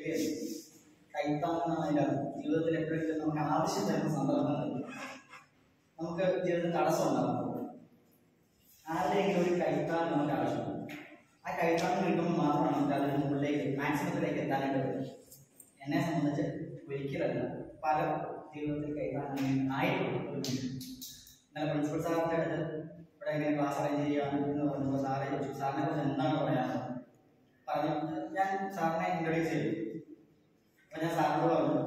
കൈത്താങ്ങാണ് അതിൻ്റെ അർത്ഥം. ജീവിതത്തിൽ എപ്പോഴെങ്കിലും നമുക്ക് ആവശ്യം വരുന്ന സന്ദർഭങ്ങളിൽ നമുക്ക് ജീവിതത്തിൽ തടസ്സം ഉണ്ടാകും ആരുടെയെങ്കിലും ഒരു കൈത്താങ് നമുക്ക് ആവശ്യമാണ് ആ കൈത്താങ് കിട്ടുമ്പോൾ മാത്രമാണ് നമുക്ക് അതിന് മുകളിലേക്ക് മാക്സിമത്തിലേക്ക് എത്താനായിട്ട് പറ്റും എന്നെ സംബന്ധിച്ച് ഒരിക്കലല്ല പല ജീവിതത്തിൽ കൈത്താങ് ആയിട്ടുണ്ട് ഒരു മനുഷ്യൻ. ഇന്നലെ പ്രിൻസിപ്പൽ സാറിൻ്റെ അടുത്ത് ഇവിടെ ഇങ്ങനെ ക്ലാസ് അറേഞ്ച് ചെയ്യാൻ എന്ന് പറഞ്ഞപ്പോൾ സാറെ ചോദിച്ചു സാറിനെ കുറിച്ച് എന്താണ് പറയാനുള്ളത് പറഞ്ഞു ഞാൻ സാറിനെ ഇൻട്രൊഡ്യൂസ് ചെയ്തു അപ്പൊ ഞാൻ സാറിനോട് പറഞ്ഞു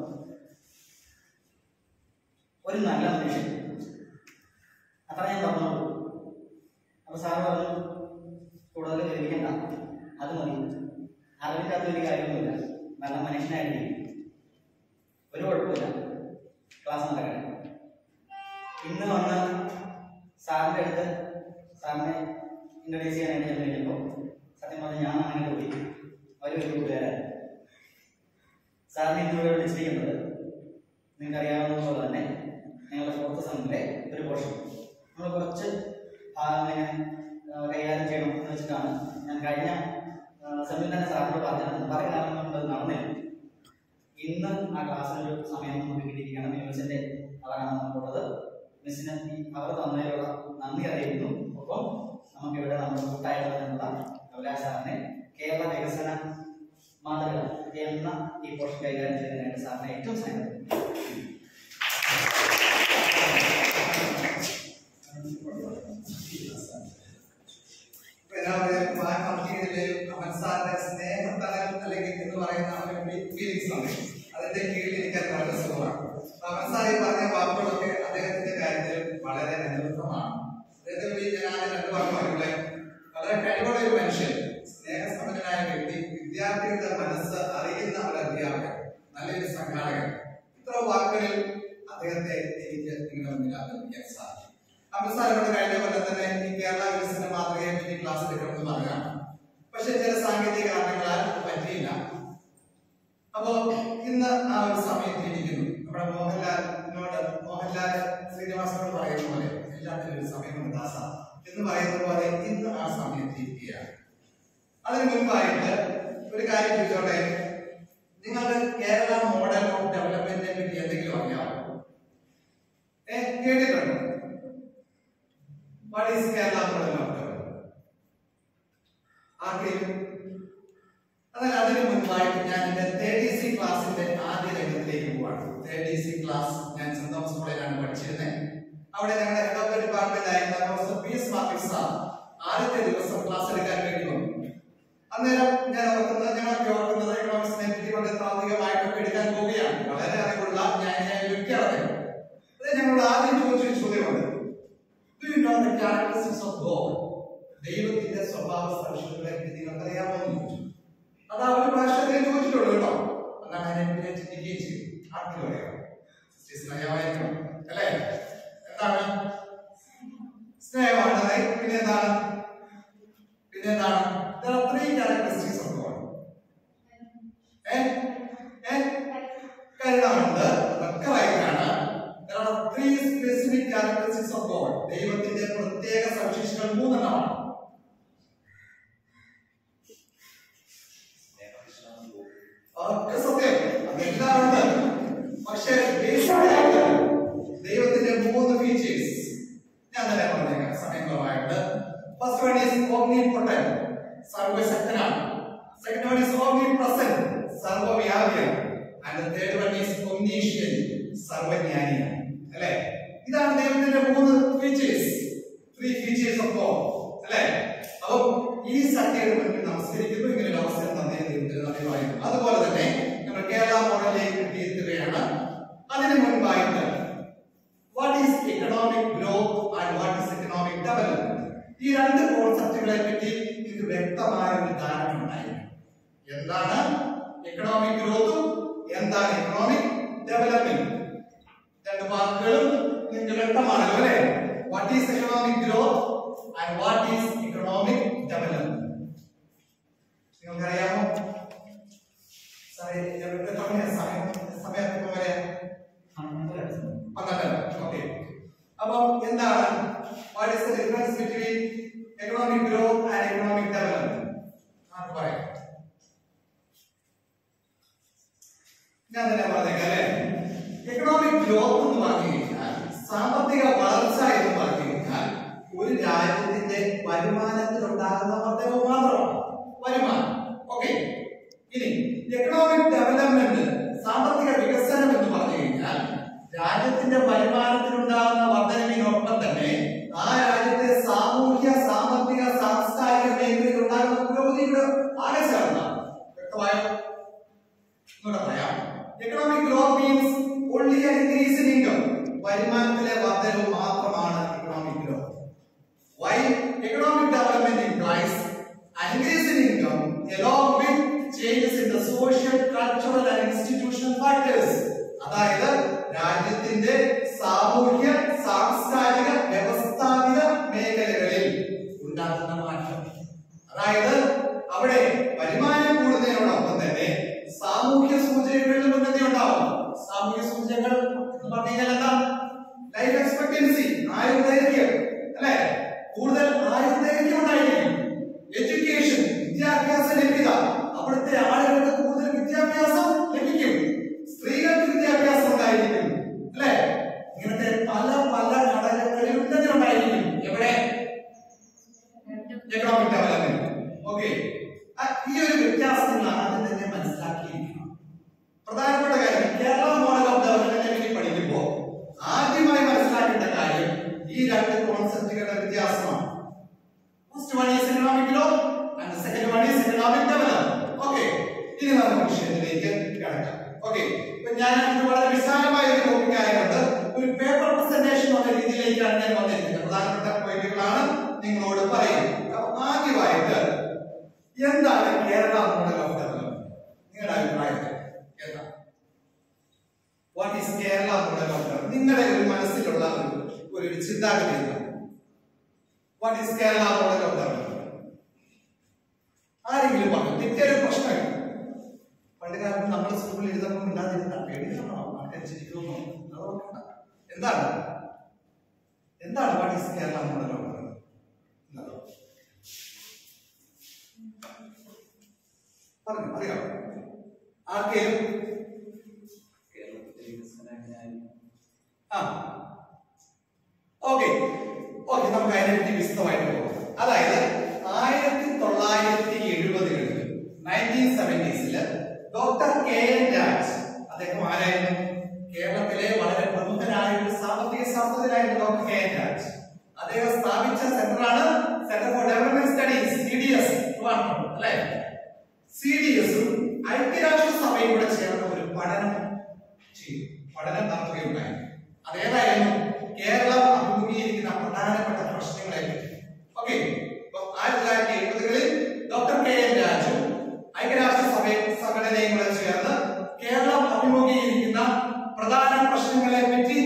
ഒരു നല്ല മനുഷ്യൻ അത്ര ഞാൻ പറഞ്ഞോളൂ അപ്പൊ സാറ് പറഞ്ഞു കൂടുതൽ വിവരിക്കണ്ട അത് മതി അറിവില്ലാത്ത ഒരു കാര്യമൊന്നുമില്ല നല്ല മനുഷ്യനായിരിക്കും ഒരു കുഴപ്പമില്ല ക്ലാസ് നടക്കട്ടെ ഇന്ന് വന്ന് സാറിൻ്റെ അടുത്ത് സാറിനെ ഇൻട്രൊഡ്യൂസ് ചെയ്യാനായിട്ട് ഞാൻ കഴിഞ്ഞപ്പോൾ സത്യം പറഞ്ഞാൽ ഞാൻ അങ്ങനെ പോയി അവർ ഒരു കൂട്ടുകാരാണ് സാറിനെ ഇന്നിവിടെ വിളിച്ചിരിക്കുന്നത് നിങ്ങൾക്ക് അറിയാവുന്നത് പോലെ തന്നെ ഞങ്ങളുടെ ഫോർത്ത് സെമ്മിലെ ഒരു പോർഷൻ നമ്മൾ കുറച്ച് ഭാഗങ്ങൾ ഇങ്ങനെ ആ, കൈകാര്യം ചെയ്യണം എന്ന് വെച്ചിട്ടാണ് ഞാൻ കഴിഞ്ഞ സെമ്മിൽ തന്നെ സാറിനോട് പറഞ്ഞത് പല കാലം കൊണ്ട് അത് നടന്നില്ല ഇന്ന് ആ ക്ലാസ്സിനൊരു സമയം നമുക്ക് കിട്ടിയിരിക്കുകയാണ് മ്യൂസിന്റെ അവരാണ് നമുക്കുള്ളത് മിസ്സിന് ഈ അവർ തന്നതിലുള്ള നന്ദി അറിയിക്കുന്നു ഒപ്പം നമുക്ക് ഇവിടെ നമ്മുടെ കൂട്ടായിട്ടുള്ള കമലാ സാറിനെ കേരള വികസന മാതൃക എന്ന ഈ പോർഷൻ കൈകാര്യം ചെയ്യുന്നതിനായിട്ട് സാറിനെ ഏറ്റവും സ്നേഹം എല്ലാവരും കമ്മിറ്റിയിലെ അമൻ സാറിന്റെ സ്നേഹത്തലം അല്ലെങ്കിൽ എന്ന് പറയുന്ന ഒരു ഫീലിങ്സ് ഉണ്ട് അതിന്റെ കീഴിൽ എനിക്ക് അത് വളരെ സുഖമാണ് അപ്പൊ അമൻ സാർ ഈ പറഞ്ഞ വാക്കുകളൊക്കെ അദ്ദേഹത്തിന്റെ കാര്യത്തിൽ വളരെ അനുഭവമാണ് അദ്ദേഹത്തെ പറ്റി ഞാൻ ആദ്യം രണ്ട് വാക്ക് പറയൂടെ വളരെ കഴിവുള്ള ഒരു മനുഷ്യൻ സ്നേഹസമ്പന്നനായ വ്യക്തി വിദ്യാർത്ഥികളുടെ മനസ്സ് അറിയുന്ന ഒരു അധ്യാപകൻ നല്ലൊരു സംഘാടകൻ ഇത്ര വാക്കുകളിൽ അദ്ദേഹത്തെ എനിക്ക് നിങ്ങളുടെ മുന്നിൽ അവതരിപ്പിക്കാൻ സാധിക്കും അമൃത്സാരോട് കഴിഞ്ഞ കൊല്ലം തന്നെ ഈ കേരള വികസന മാതൃകയെ പറ്റി ക്ലാസ് എടുക്കണമെന്ന് പറഞ്ഞാണ് പക്ഷെ ചില സാങ്കേതിക കാരണങ്ങളാൽ അത് പറ്റിയില്ല അപ്പോ ഇന്ന് ആ ഒരു സമയത്ത് ഇരിക്കുന്നു നമ്മുടെ മോഹൻലാലിനോട് മോഹൻലാൽ ശ്രീനിവാസനോട് പറയുന്ന പോലെ എല്ലാത്തിനും ഒരു സമയമുണ്ട് ദാസ എന്ന് പറയുന്ന പോലെ ഇന്ന് ആ സമയത്ത് ഇരിക്കുകയാണ് അതിനു മുൻപായിട്ട് ഒരു കാര്യം ചോദിച്ചോട്ടെ നിങ്ങൾക്ക് കേരള മോഡൽ ഓഫ് ഡെവലപ്മെന്റിനെ പറ്റി എന്തെങ്കിലും അറിയാമോ ഏ കേട്ടിട്ടുണ്ടോ what is Kerala model of development ആർക്കെങ്കിലും എന്നാൽ അതിനു മുൻപായിട്ട് ഞാൻ എന്റെ തേർട്ടി സി ക്ലാസിന്റെ ആദ്യ രംഗത്തിലേക്ക് പോവാണ് തേർട്ടി സി ക്ലാസ് ഞാൻ സെന്റ് തോമസ് കോളേജിലാണ് പഠിച്ചിരുന്നത് അവിടെ ഞങ്ങളുടെ ഹെഡ് ഓഫ് ഡിപ്പാർട്ട്മെന്റ് ആയിരുന്ന പ്രൊഫസർ പി എസ് മാർട്ടിക് സാർ ആദ്യത്തെ ദിവസം ക്ലാസ് എടുക്കാൻ വേണ്ടി വന്നു അന്നേരം ഞാൻ ഓർക്കുന്നത് ഞങ്ങളൊക്കെ ഓർക്കുന്നത് എക്കണോമിക്സിനെ പറ്റി വളരെ താത്വികമായിട്ടൊക്കെ എടുക്കാൻ പോവുകയാണ് വളരെ അറിവുള്ള ഞാൻ വ്യക്തിയാണ് അത് ഞങ്ങളോട് ആദ്യം ചോദിച്ചൊരു ചോദ്യമുണ്ട് Do you know the characteristics of God? ദൈവത്തിന്റെ സ്വഭാവ സവിശേഷതകളെ പറ്റി നിങ്ങൾക്ക് അറിയാമോ എന്ന് ചോദിച്ചു അത് ആ ഒരു പ്രാവശ്യം ചോദിച്ചിട്ടുള്ളൂ കേട്ടോ എന്നാണ് അതിനെ പിന്നെ ചിന്തിക്കുകയും ചെയ്തു ആർക്കും അറിയാം സിസ്റ്റേഴ്സിന് അറിയാമായിരിക്കും അല്ലേ എന്താണ് സ്നേഹമാണ് right? പിന്നെ എന്താണ് പിന്നെ എന്താണ് There are three characteristics of God. ഏ? ഏ? കരുണയുണ്ട് അതൊക്കെ right ആണ് There are three specific characteristics of God. ദൈവത്തിന്റെ പ്രത്യേക സവിശേഷതകൾ മൂന്നെണ്ണമാണ് ഒക്കെ സത്യം അതെല്ലാം ഉണ്ട് പക്ഷേ basic ആയിട്ട് ദൈവത്തിന്റെ മൂന്ന് ഫീച്ചേഴ്സ് ഞാൻ തന്നെ പറഞ്ഞേക്കാം സമയം കുറവായിട്ട് first one is omnipotent സർവശക്തനാണ് second one is omnipresent സർവവ്യാപിയാണ് and third one is omniscient സർവജ്ഞാനിയാണ് അല്ലേ ഇതാണ് ദൈവത്തിന്റെ മൂന്ന് features three features of God അല്ലേ അപ്പോൾ ഈ സത്യയുടെ മുന്നിൽ നമസ്കരിക്കുന്നു ഇങ്ങനെ ഒരു അവസരം തന്നെ ദൈവത്തിന് നന്ദി പറയുന്നു അതുപോലെ തന്നെ നമ്മൾ കേരള മോഡലിലേക്ക് എത്തിയെത്തുകയാണ് അതിന് മുൻപായിട്ട് what is economic growth and what is economic development ഈ രണ്ട് കോൺസെപ്റ്റുകളെ പറ്റി നിങ്ങൾക്ക് വ്യക്തമായ ഒരു ധാരണ ഉണ്ടായിരിക്കും എന്താണ് എക്കണോമിക് ഗ്രോത്തും എന്താണ് എക്കണോമിക് ഡെവലപ്മെന്റ് രണ്ട് വാക്കുകളും നിങ്ങൾക്ക് വ്യക്തമാണല്ലോ അല്ലേ what is economic growth and what is economic development നിങ്ങൾക്കറിയാമോ സാറേ എത്ര മണിയാണ് സമയം സമയം എത്ര വരെ പന്ത്രണ്ട് ഓക്കെ അപ്പം എന്താണ് what is the difference between economic growth and economic development ആർക്ക് പറയാം ഞാൻ തന്നെ പറഞ്ഞേക്കാം അല്ലേ എക്കണോമിക് ഗ്രോത്ത് എന്ന് പറഞ്ഞു കഴിഞ്ഞാൽ സാമ്പത്തിക വളർച്ച എന്ന് പറഞ്ഞു കഴിഞ്ഞാൽ ഒരു രാജ്യത്തിന്റെ വരുമാനത്തിലുണ്ടാകുന്ന വർധനവ് മാത്രമാണ് വരുമാനം ഓക്കെ ഇനി എക്കണോമിക് ഡെവലപ്മെന്റ് സാമ്പത്തിക വികസനം എന്ന് പറഞ്ഞു കഴിഞ്ഞാൽ രാജ്യത്തിന്റെ വരുമാനത്തിലുണ്ടാകുന്ന വർധനവിനൊപ്പം തന്നെ ആ രാജ്യത്തെ സാമൂഹ്യ സാമ്പത്തിക സാംസ്കാരിക മേഖലയിൽ ഉണ്ടാകുന്ന പുരോഗതിയുടെ ആകെ ചേർന്നാണ് വ്യക്തമായോ ഒന്നുകൂടെ പറയാം economic growth means only an increase in income വരുമാനത്തിലെ വർധനവ് മാത്രമാണ് economic growth while economic development implies an increase in income along with changes in the social cultural and institutional factors അതായത് രാജ്യത്തിന്റെ സാമൂഹ്യ സാംസ്കാരിക വ്യവസ്ഥാപിത മേഖലകളിൽ ഉണ്ടാകുന്ന മാറ്റം അതായത് അവിടെ വരുമാനം കൂടുന്നതിനോടൊപ്പം തന്നെ സാമൂഹ്യ സൂചകങ്ങളിലും ഉന്നതി ഉണ്ടാവും സാമൂഹ്യ സൂചകങ്ങൾ എന്ന് പറഞ്ഞു കഴിഞ്ഞാൽ എന്താ ലൈഫ് എക്സ്പെക്ടൻസി ആയുർദൈർഘ്യം അല്ലെ കൂടുതൽ ആയുർദൈർഘ്യം ഉണ്ടായിരിക്കും എഡ്യൂക്കേഷൻ വിദ്യാഭ്യാസ ലഭ്യത അവിടുത്തെ ആളുകൾക്ക് കൂടുതൽ വിദ്യാഭ്യാസം ലഭിക്കും സ്ത്രീകൾക്ക് വിദ്യാഭ്യാസം ഉണ്ടായിരിക്കും അല്ലെ ഇങ്ങനത്തെ പല പല ഘടകങ്ങളിൽ ഉന്നതി ഉണ്ടായിരിക്കും എവിടെ എക്കണോമിക് ഡെവലപ്മെന്റ് ഓക്കെ ഈ ഒരു വ്യത്യാസം നിങ്ങൾ ആദ്യം തന്നെ മനസ്സിലാക്കിയിരിക്കണം പ്രധാനപ്പെട്ട കാര്യം കേരള മോഡൽ ഓഫ് ഡെവലപ്മെന്റിനെ പറ്റി പഠിക്കുമ്പോൾ ആദ്യമായി മനസ്സിലാക്കേണ്ട കാര്യം ഈ രണ്ട് കോൺസെപ്റ്റുകളുടെ വ്യത്യാസമാണ് first one is economic low and second one is economic development okay ഇനി നമുക്ക് വിഷയത്തിലേക്ക് കിടക്കാം ഓക്കെ ഇപ്പൊ ഞാൻ ഇത് വളരെ വിശാലമായ ഒരു ടോപ്പിക് ആയതുകൊണ്ട് ഒരു പേപ്പർ പ്രസന്റേഷൻ എന്ന രീതിയിലേക്കാണ് ഞാൻ വന്നിരിക്കുന്നത് പ്രധാനപ്പെട്ട പോയിന്റുകളാണ് നിങ്ങളോട് പറയുന്നത് അപ്പൊ ആദ്യമായിട്ട് എന്താണ് കേരള മോഡൽ ഓഫ് ഡെവലപ്മെന്റ് നിങ്ങളുടെ അഭിപ്രായത്തിൽ എന്താ what is Kerala model of development നിങ്ങളുടെ ഒരു മനസ്സിലുള്ള ഒരു ഒരു ചിന്താഗതി എന്താണ് what is Kerala model of development ആരെങ്കിലും പറഞ്ഞു തെറ്റൊരു പ്രശ്നമില്ല പണ്ട് കാലത്ത് നമ്മൾ സ്കൂളിൽ എഴുതുമ്പോൾ ഇല്ലാതിരുന്ന പേടിക്കണോ ആൾക്കാർ ചിരിക്കുമോ അത് നോക്കണ്ട എന്താണ് എന്താണ് what is Kerala model of development പറഞ്ഞു അറിയാം ആർക്കേലും ആ ഓക്കെ ഓക്കെ നമുക്ക് അതിനെപ്പറ്റി വിശദമായിട്ട് പോകാം അതായത് ആയിരത്തി തൊള്ളായിരത്തി എഴുപതുകളിൽ നയൻറ്റീൻ സെവൻറ്റീസില് ഡോക്ടർ കെ എൻ രാജ് അദ്ദേഹം ആരായിരുന്നു കേരളത്തിലെ വളരെ പ്രമുഖനായ ഒരു സാമ്പത്തിക ശാസ്ത്രജ്ഞനായിരുന്നു ഡോക്ടർ കെ എൻ രാജ് അദ്ദേഹം സ്ഥാപിച്ച സെന്ററാണ് centre for development studies C D S അല്ലെ സി ഡി എസും ഐക്യരാഷ്ട്ര സഭയും കൂടെ ചേർന്ന ഒരു പഠനം ചെയ്തു പഠനം നടത്തുകയുണ്ടായി അതേതായിരുന്നു കേരളം അഭിമുഖീകരിക്കുന്ന പ്രധാനപ്പെട്ട പ്രശ്നങ്ങളെ പറ്റി ഓക്കെ ആയിരത്തി തൊള്ളായിരത്തി എഴുപതുകളിൽ ഡോക്ടർ കെ എൻ രാജു ഐക്യരാഷ്ട്ര സഭ സംഘടനയും കൂടെ ചേർന്ന് കേരളം അഭിമുഖീകരിക്കുന്ന പ്രധാന പ്രശ്നങ്ങളെ പറ്റി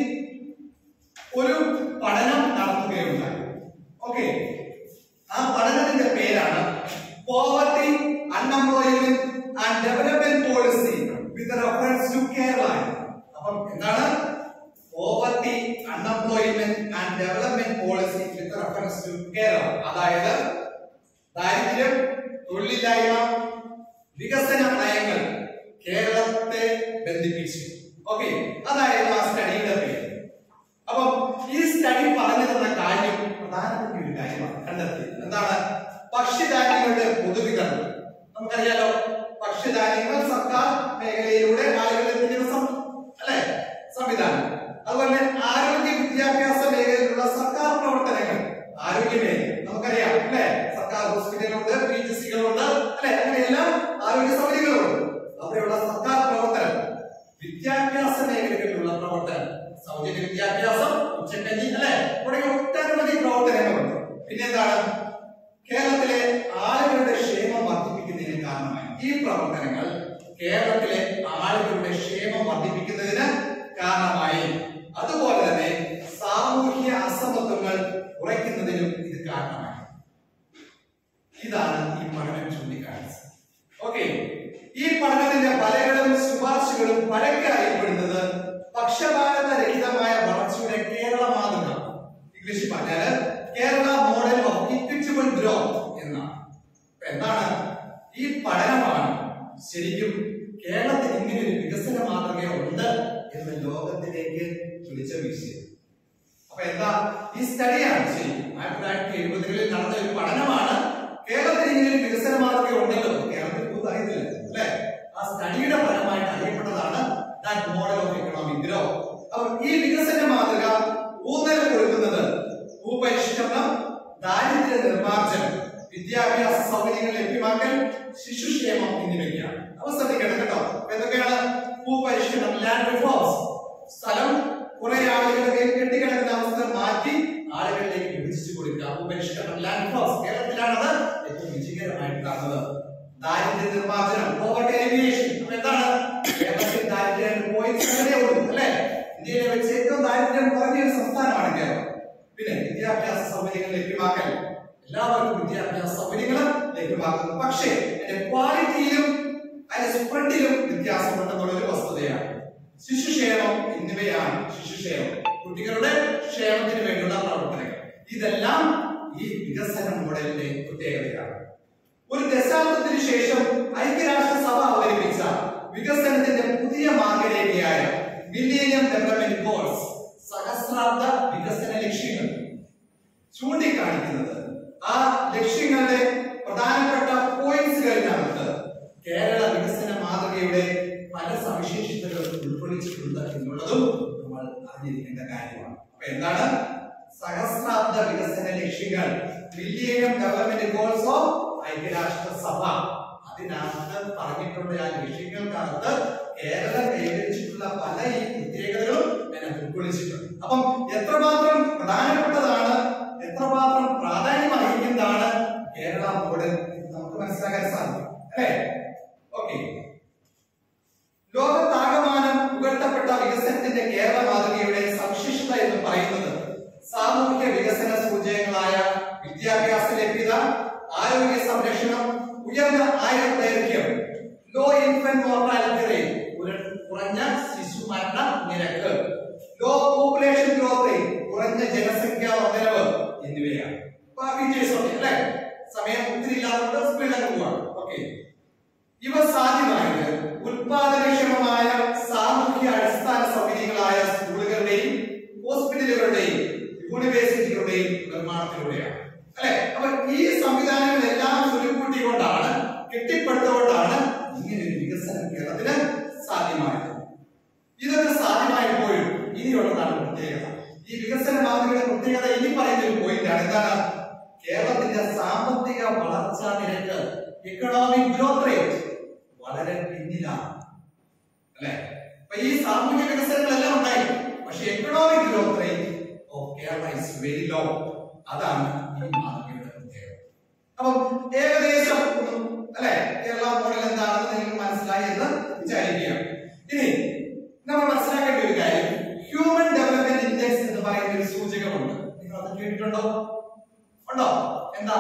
ഒരു പഠനം നടത്തുകയുണ്ടായി ഓക്കെ ആ പഠനത്തിന്റെ പേരാണ് poverty unemployment and development policy with reference to Kerala അപ്പം എന്താണ് poverty unemployment and development policy with reference to Kerala അതായത് ദാരിദ്ര്യം തൊഴിലില്ലായ്മ വികസന നയങ്ങൾ കേരളത്തെ ബന്ധിപ്പിച്ചു ഓക്കെ അതായിരുന്നു ആ സ്റ്റഡിയുടെ പേര് അപ്പം ഈ സ്റ്റഡി പറഞ്ഞു തന്ന കാര്യം പ്രധാനപ്പെട്ട ഒരു കാര്യമാണ് കണ്ടെത്തിയത് എന്താണ് ഭക്ഷ്യധാന്യങ്ങളുടെ പൊതുവിതരണം നമുക്കറിയാലോ ഭക്ഷ്യധാന്യങ്ങൾ സർക്കാർ മേഖലയിലൂടെ ആളുകളിലെത്തിക്കുന്ന സം- അല്ലെ സംവിധാനം അതുപോലെ ആരോഗ്യ വിദ്യാഭ്യാസ മേഖലയിലുള്ള സർക്കാർ പ്രവർത്തനങ്ങൾ ആരോഗ്യ മേഖല നമുക്കറിയാം അല്ലെ സർക്കാർ ഹോസ്പിറ്റലുകളുണ്ട് പി ജി സികളുണ്ട് അല്ലെ അങ്ങനെയെല്ലാം ആരോഗ്യ സൗകര്യങ്ങളുണ്ട് അവിടെയുള്ള സർക്കാർ പ്രവർത്തനം വിദ്യാഭ്യാസ മേഖലകളിലുള്ള പ്രവർത്തനം സൗജന്യ വിദ്യാഭ്യാസം ഉച്ചക്കഞ്ഞി അല്ലെ തുടങ്ങിയ ഒട്ടനവധി പ്രവർത്തനങ്ങളുണ്ട് പിന്നെന്താണ് കേരളത്തിലെ ആളുകളുടെ ക്ഷേമം വർദ്ധിപ്പിക്കുന്നതിന് കാരണമായി ഈ പ്രവർത്തനങ്ങൾ കേരളത്തിലെ ആളുകളുടെ ക്ഷേമം വർദ്ധിപ്പിക്കുന്നതിന് കാരണമായി അതുപോലെ തന്നെ സാമൂഹ്യ അസമത്വങ്ങൾ കുറയ്ക്കുന്നതിനും ഇത് കാരണമായി ഇതാണ് ഈ പഠനം ചൂണ്ടിക്കാണിച്ചത് ഓക്കെ ഈ പഠനത്തിന്റെ ഫലങ്ങളും ശുപാർശകളും പരക്കെ അറിയപ്പെടുന്നത് പക്ഷപാതരഹിതമായ വളർച്ചയുടെ കേരള മാതൃക ഇംഗ്ലീഷിൽ പറഞ്ഞാല് Kerala model of equitable growth എന്നാണ് അപ്പൊ എന്താണ് ഈ പഠനമാണ് ശരിക്കും കേരളത്തിൽ ഇങ്ങനെ ഒരു വികസന മാതൃക ഉണ്ട് എന്ന് ലോകത്തിലേക്ക് വിളിച്ച വീശിയത് അപ്പൊ എന്താ ഈ സ്റ്റഡിയാണ് ശരി ആയിരത്തി തൊള്ളായിരത്തി എഴുപതുകളിൽ നടന്ന ഒരു പഠനമാണ് കേരളത്തിൽ ഇങ്ങനെ ഒരു വികസന മാതൃക ഉണ്ടല്ലോ കേരളത്തിൽ പുതു അറിയത്തില്ല അല്ലെ ആ സ്റ്റഡിയുടെ ഫലമായിട്ട് അറിയപ്പെട്ടതാണ് that model of economic growth അപ്പോൾ ഈ വികസന മാതൃക ഊന്നൽ കൊടുക്കുന്നത് ഭൂപരിഷ്കരണം ദാരിദ്ര്യ നിർമ്മാർജ്ജനം വിദ്യാഭ്യാസ സൗകര്യങ്ങൾ ലഭ്യമാക്കൽ ശിശുക്ഷേമം എന്നിവയ്ക്കാണ് അവ ശ്രദ്ധിക്കണം കേട്ടോ അപ്പൊ എന്തൊക്കെയാണ് ഭൂപരിഷ്കരണം ലാൻഡ് റിഫോംസ് സ്ഥലം കുറെ ആളുകളുടെ കെട്ടിക്കിടക്കുന്ന അവസ്ഥ മാറ്റി ആളുകളിലേക്ക് വിഭജിച്ചു കൊടുക്കുക ഭൂപരിഷ്കരണം ലാൻഡ് റിഫോംസ് കേരളത്തിലാണത് ഏറ്റവും വിജയകരമായിട്ട് കാണുന്നത് ദാരിദ്ര്യ നിർമ്മാർജ്ജനം പോവർട്ടി എലിമിനേഷൻ അപ്പൊ എന്താണ് കേരളത്തിൽ ദാരിദ്ര്യം പോയിന്റ് സെവനേ ഉള്ളൂ അല്ലെ ഇന്ത്യയിലെ വെച്ച് ഏറ്റവും ദാരിദ്ര്യം കുറഞ്ഞ ഒരു സംസ്ഥാനമാണ് കേരളം പിന്നെ വിദ്യാഭ്യാസ സൗകര്യങ്ങൾ ലഭ്യമാക്കൽ എല്ലാവർക്കും വിദ്യാഭ്യാസ സൗകര്യങ്ങൾ ലഭ്യമാക്കുന്നു പക്ഷേ അതിന്റെ ക്വാളിറ്റിയിലും അതിന്റെ സ്പ്രെഡിലും വ്യത്യാസമുണ്ടെന്നുള്ള ഒരു വസ്തുതയാണ് ശിശുക്ഷേമം എന്നിവയാണ് ശിശുക്ഷേമം കുട്ടികളുടെ ക്ഷേമത്തിന് വേണ്ടിയുള്ള പ്രവർത്തനങ്ങൾ ഇതെല്ലാം ഈ വികസന മോഡലിന്റെ പ്രത്യേകതയാണ് ഒരു ദശാബ്ദത്തിന് ശേഷം ഐക്യരാഷ്ട്രസഭ അവതരിപ്പിച്ച വികസനത്തിന്റെ പുതിയ മാർഗരേഖയായ മില്ലേനിയം ഡെവലപ്മെന്റ് ഗോൾസ് സഹസ്രാബ്ദ വികസന ലക്ഷ്യങ്ങൾ ചൂണ്ടിക്കാണിക്കുന്നത് ആ ലക്ഷ്യങ്ങളുടെ പ്രധാനപ്പെട്ട പോയിന്റ്സുകളിനകത്ത് കേരള വികസന മാതൃകയുടെ പല സവിശേഷതകളും ഉൾക്കൊള്ളിച്ചിട്ടുണ്ട് എന്നുള്ളതും നമ്മൾ അറിഞ്ഞിരിക്കേണ്ട കാര്യമാണ് അപ്പൊ എന്താണ് സഹസ്രാബ്ദ വികസന ലക്ഷ്യങ്ങൾ മില്ലേനിയം ഡെവലപ്മെന്റ് ഗോൾസ് ഓഫ് ഐക്യരാഷ്ട്ര സഭ അതിനകത്ത് പറഞ്ഞിട്ടുള്ള ആ ലക്ഷ്യങ്ങൾക്കകത്ത് കേരളം കൈവരിച്ചിട്ടുള്ള പല ഈ പ്രത്യേകതകളും അതിനകത്ത് ഉൾക്കൊള്ളിച്ചിട്ടുണ്ട് അപ്പം എത്രമാത്രം പ്രധാനപ്പെട്ടതാണ് എത്രമാത്രം പ്രാധാന്യം അർഹിക്കുന്നതാണ് കേരള മോഡൽ എന്ന് നമുക്ക് മനസ്സിലാക്കാൻ സാധിക്കും അല്ലേ ഓക്കെ ലോകത്താകമാനം പുകഴ്ത്തപ്പെട്ട വികസനത്തിന്റെ കേരള മാതൃകയുടെ സവിശേഷത എന്ന് പറയുന്നത് സാമൂഹിക വികസന സൂചകങ്ങളായ വിദ്യാഭ്യാസ ലഭ്യത ആരോഗ്യ സംരക്ഷണം ഉയർന്ന ആയുർദൈർഘ്യം ലോ ഇൻഫന്റ് മോർട്ടാലിറ്റി റേറ്റ് കുറഞ്ഞ ശിശു മരണ നിരക്ക് ലോ പോപ്പുലേഷൻ ഗ്രോത്ത് റേറ്റ് കുറഞ്ഞ ജനസംഖ്യാ വർധനവ് എന്നിവയാണ് അപ്പൊ ആ ഫീച്ചേഴ്സ് ഉണ്ട് അല്ലേ സമയം ഒത്തിരി ഇല്ലാത്തതുകൊണ്ട് സ്പീഡിലൊക്കെ പോവാണ് ഓക്കെ ഇവ സാധ്യമായത് ഉത്പാദനക്ഷമമായ സാമൂഹ്യ അടിസ്ഥാന സൗകര്യങ്ങളായ സ്കൂളുകളുടെയും ഹോസ്പിറ്റലുകളുടെയും യൂണിവേഴ്സിറ്റികളുടെയും നിർമ്മാണത്തിലൂടെയാണ് അല്ലെ അപ്പൊ ഈ സംവിധാനങ്ങളെല്ലാം ചുരുക്കൂട്ടിക്കൊണ്ടാണ് കെട്ടിപ്പടുത്തുകൊണ്ടാണ് ഇങ്ങനെ ഒരു വികസനം കേരളത്തിന് സാധ്യമായത് ഇതൊക്കെ സാധ്യമായപ്പോഴും ഇനിയുള്ളതാണ് പ്രത്യേകത ഈ വികസന മാതൃകയുടെ പ്രത്യേകത ഇനി പറയുന്ന ഒരു പോയിന്റാണ് എന്താണ് കേരളത്തിന്റെ സാമ്പത്തിക വളർച്ചാ നിരക്ക് എക്കണോമിക് ഗ്രോത്ത് റേറ്റ് വളരെ പിന്നിലാണ് അല്ലെ അപ്പൊ ഈ സാമൂഹിക വികസനങ്ങളെല്ലാം ഉണ്ടായി പക്ഷെ economic growth rate of Kerala is very low അതാണ് ഈ മാതൃകയുടെ പ്രത്യേകത അപ്പം ഏകദേശം ഒന്ന് അല്ലെ കേരള മോഡൽ എന്താണെന്ന് നിങ്ങൾക്ക് മനസ്സിലായി എന്ന് വിചാരിക്കുക ഇനി നമ്മൾ മനസ്സിലാക്കേണ്ട ഒരു കാര്യം ഹ്യൂമൻ ഡെവലപ്മെന്റ് ഇൻഡെക്സ് എന്ന് പറയുന്ന ഒരു സൂചകമുണ്ട് നിങ്ങൾ അത് കേട്ടിട്ടുണ്ടോ ഉണ്ടോ എന്താ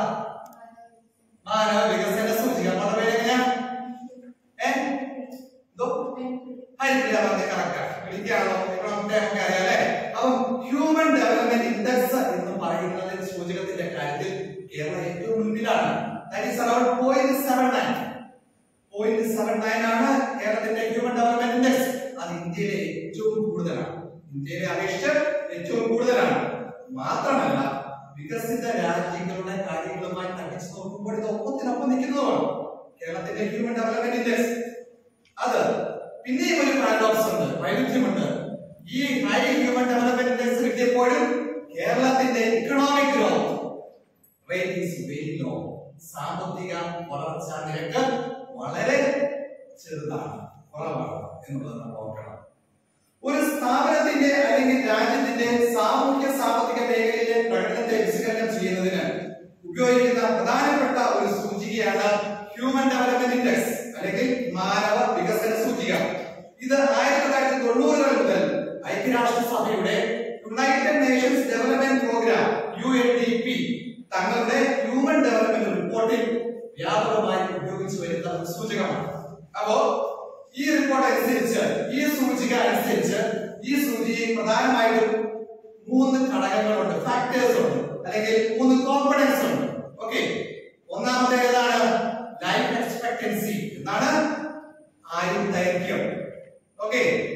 മാനവ വികസന സൂചിക നമ്മുടെ പേര് എങ്ങനെയാ ഏ എന്തോ ഹരിപ്പില്ല പറഞ്ഞ കറക്റ്റാ വിളിക്കാണോ ഇവിടെ നമുക്ക് നമുക്ക് അറിയാം അല്ലേ അപ്പം ഹ്യൂമൻ ഡെവലപ്മെന്റ് ഇൻഡെക്സ് എന്ന് പറയുന്നതിന്റെ സൂചകത്തിന്റെ കാര്യത്തിൽ കേരളം ഏറ്റവും മുന്നിലാണ് that is around point seven nine point seven nine ആണ് കേരളത്തിന്റെ ഹ്യൂമൻ ഡെവലപ്മെന്റ് ഇൻഡെക്സ് അത് ഇന്ത്യയിലെ ഏറ്റവും കൂടുതലാണ് ഇന്ത്യയിലെ അപേക്ഷിച്ച് ഏറ്റവും കൂടുതലാണ് മാത്രമല്ല വികസിത രാജ്യങ്ങളുടെ കാര്യങ്ങളുമായി തട്ടിച്ച് നോക്കുമ്പോൾ ഇത് ഒപ്പത്തിനൊപ്പം നിൽക്കുന്നതുമാണ് കേരളത്തിന്റെ ഹ്യൂമൻ ഡെവലപ്മെന്റ് ഇൻഡെക്സ് അത് പിന്നെയും ഒരു പാരഡോക്സ് ഉണ്ട് വൈരുദ്ധ്യമുണ്ട് ഈ ഹൈ ഹ്യൂമൻ ഡെവലപ്മെന്റ് ഇൻഡെക്സ് കിട്ടിയപ്പോഴും കേരളത്തിന്റെ economic growth rate is very low സാമ്പത്തിക വളർച്ചാ നിരക്ക് വളരെ ചെറുതാണ് കുറവാണ് എന്നുള്ളത് നമ്മൾ ഓർക്കണം ഒരു സ്ഥാപനത്തിന്റെ അല്ലെങ്കിൽ രാജ്യത്തിന്റെ സാമൂഹ്യ സാമ്പത്തിക മേഖലയിലെ പ്രകടനത്തെ വിശകലനം ചെയ്യുന്നതിന് ഉപയോഗിക്കുന്ന പ്രധാനപ്പെട്ട ഒരു സൂചികയാണ് ഹ്യൂമൻ ഡെവലപ്മെന്റ് ഇൻഡെക്സ് അല്ലെങ്കിൽ മാനവ വികസന സൂചിക ഇത് ആയിരത്തി തൊള്ളായിരത്തി തൊണ്ണൂറുകൾ മുതൽ ഐക്യരാഷ്ട്രസഭയുടെ United Nations development programme U N D P തങ്ങളുടെ ഹ്യൂമൻ ഡെവലപ്മെന്റ് റിപ്പോർട്ടിൽ വ്യാപകമായി ഉപയോഗിച്ചു വരുന്ന ഒരു സൂചകമാണ് അപ്പോ ഈ റിപ്പോർട്ട് അനുസരിച്ച് ഈ സൂചിക അനുസരിച്ച് ഈ സൂചികയിൽ പ്രധാനമായിട്ടും മൂന്ന് ഘടകങ്ങളുണ്ട് ഫാക്ടേഴ്സ് ഉണ്ട് അല്ലെങ്കിൽ മൂന്ന് കോമ്പണൻസ് ഉണ്ട് ഓക്കെ ഒന്നാമത്തെ ഏതാണ് ലൈഫ് എക്സ്പെക്ടൻസി എന്നാണ് ആയുർദൈർഘ്യം ഓക്കെ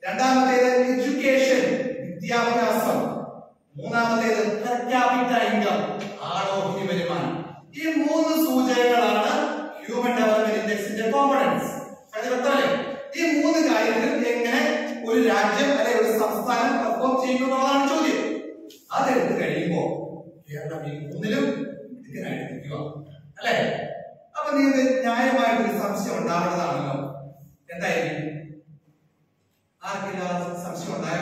രണ്ടാമത്തേത് എഡ്യൂക്കേഷൻ വിദ്യാഭ്യാസം മൂന്നാമത്തേത് പെർ ക്യാപിറ്റ ഇൻകം ആളോഹി വരുമാനം ഈ മൂന്ന് സൂചകങ്ങളാണ് ഹ്യൂമൻ ഡെവലപ്മെന്റ് ഇൻഡെക്സിന്റെ കോമ്പണൻസ് വ്യക്തമല്ലേ ഈ മൂന്ന് കാര്യത്തിൽ എങ്ങനെ ഒരു രാജ്യം അല്ലെങ്കിൽ ഒരു സംസ്ഥാനം പെർഫോം ചെയ്യുന്നു എന്നുള്ളതാണ് ചോദ്യം അതെടുത്ത് കഴിയുമ്പോ കേരളം ഈ മൂന്നിലും മിടുക്കനായിട്ട് നിൽക്കുക അല്ലേ അപ്പൊ നിങ്ങൾക്ക് ന്യായമായിട്ടൊരു സംശയം ഉണ്ടാവേണ്ടതാണല്ലോ എന്തായിരിക്കും ആർക്കില്ല സംശയം ഉണ്ടായോ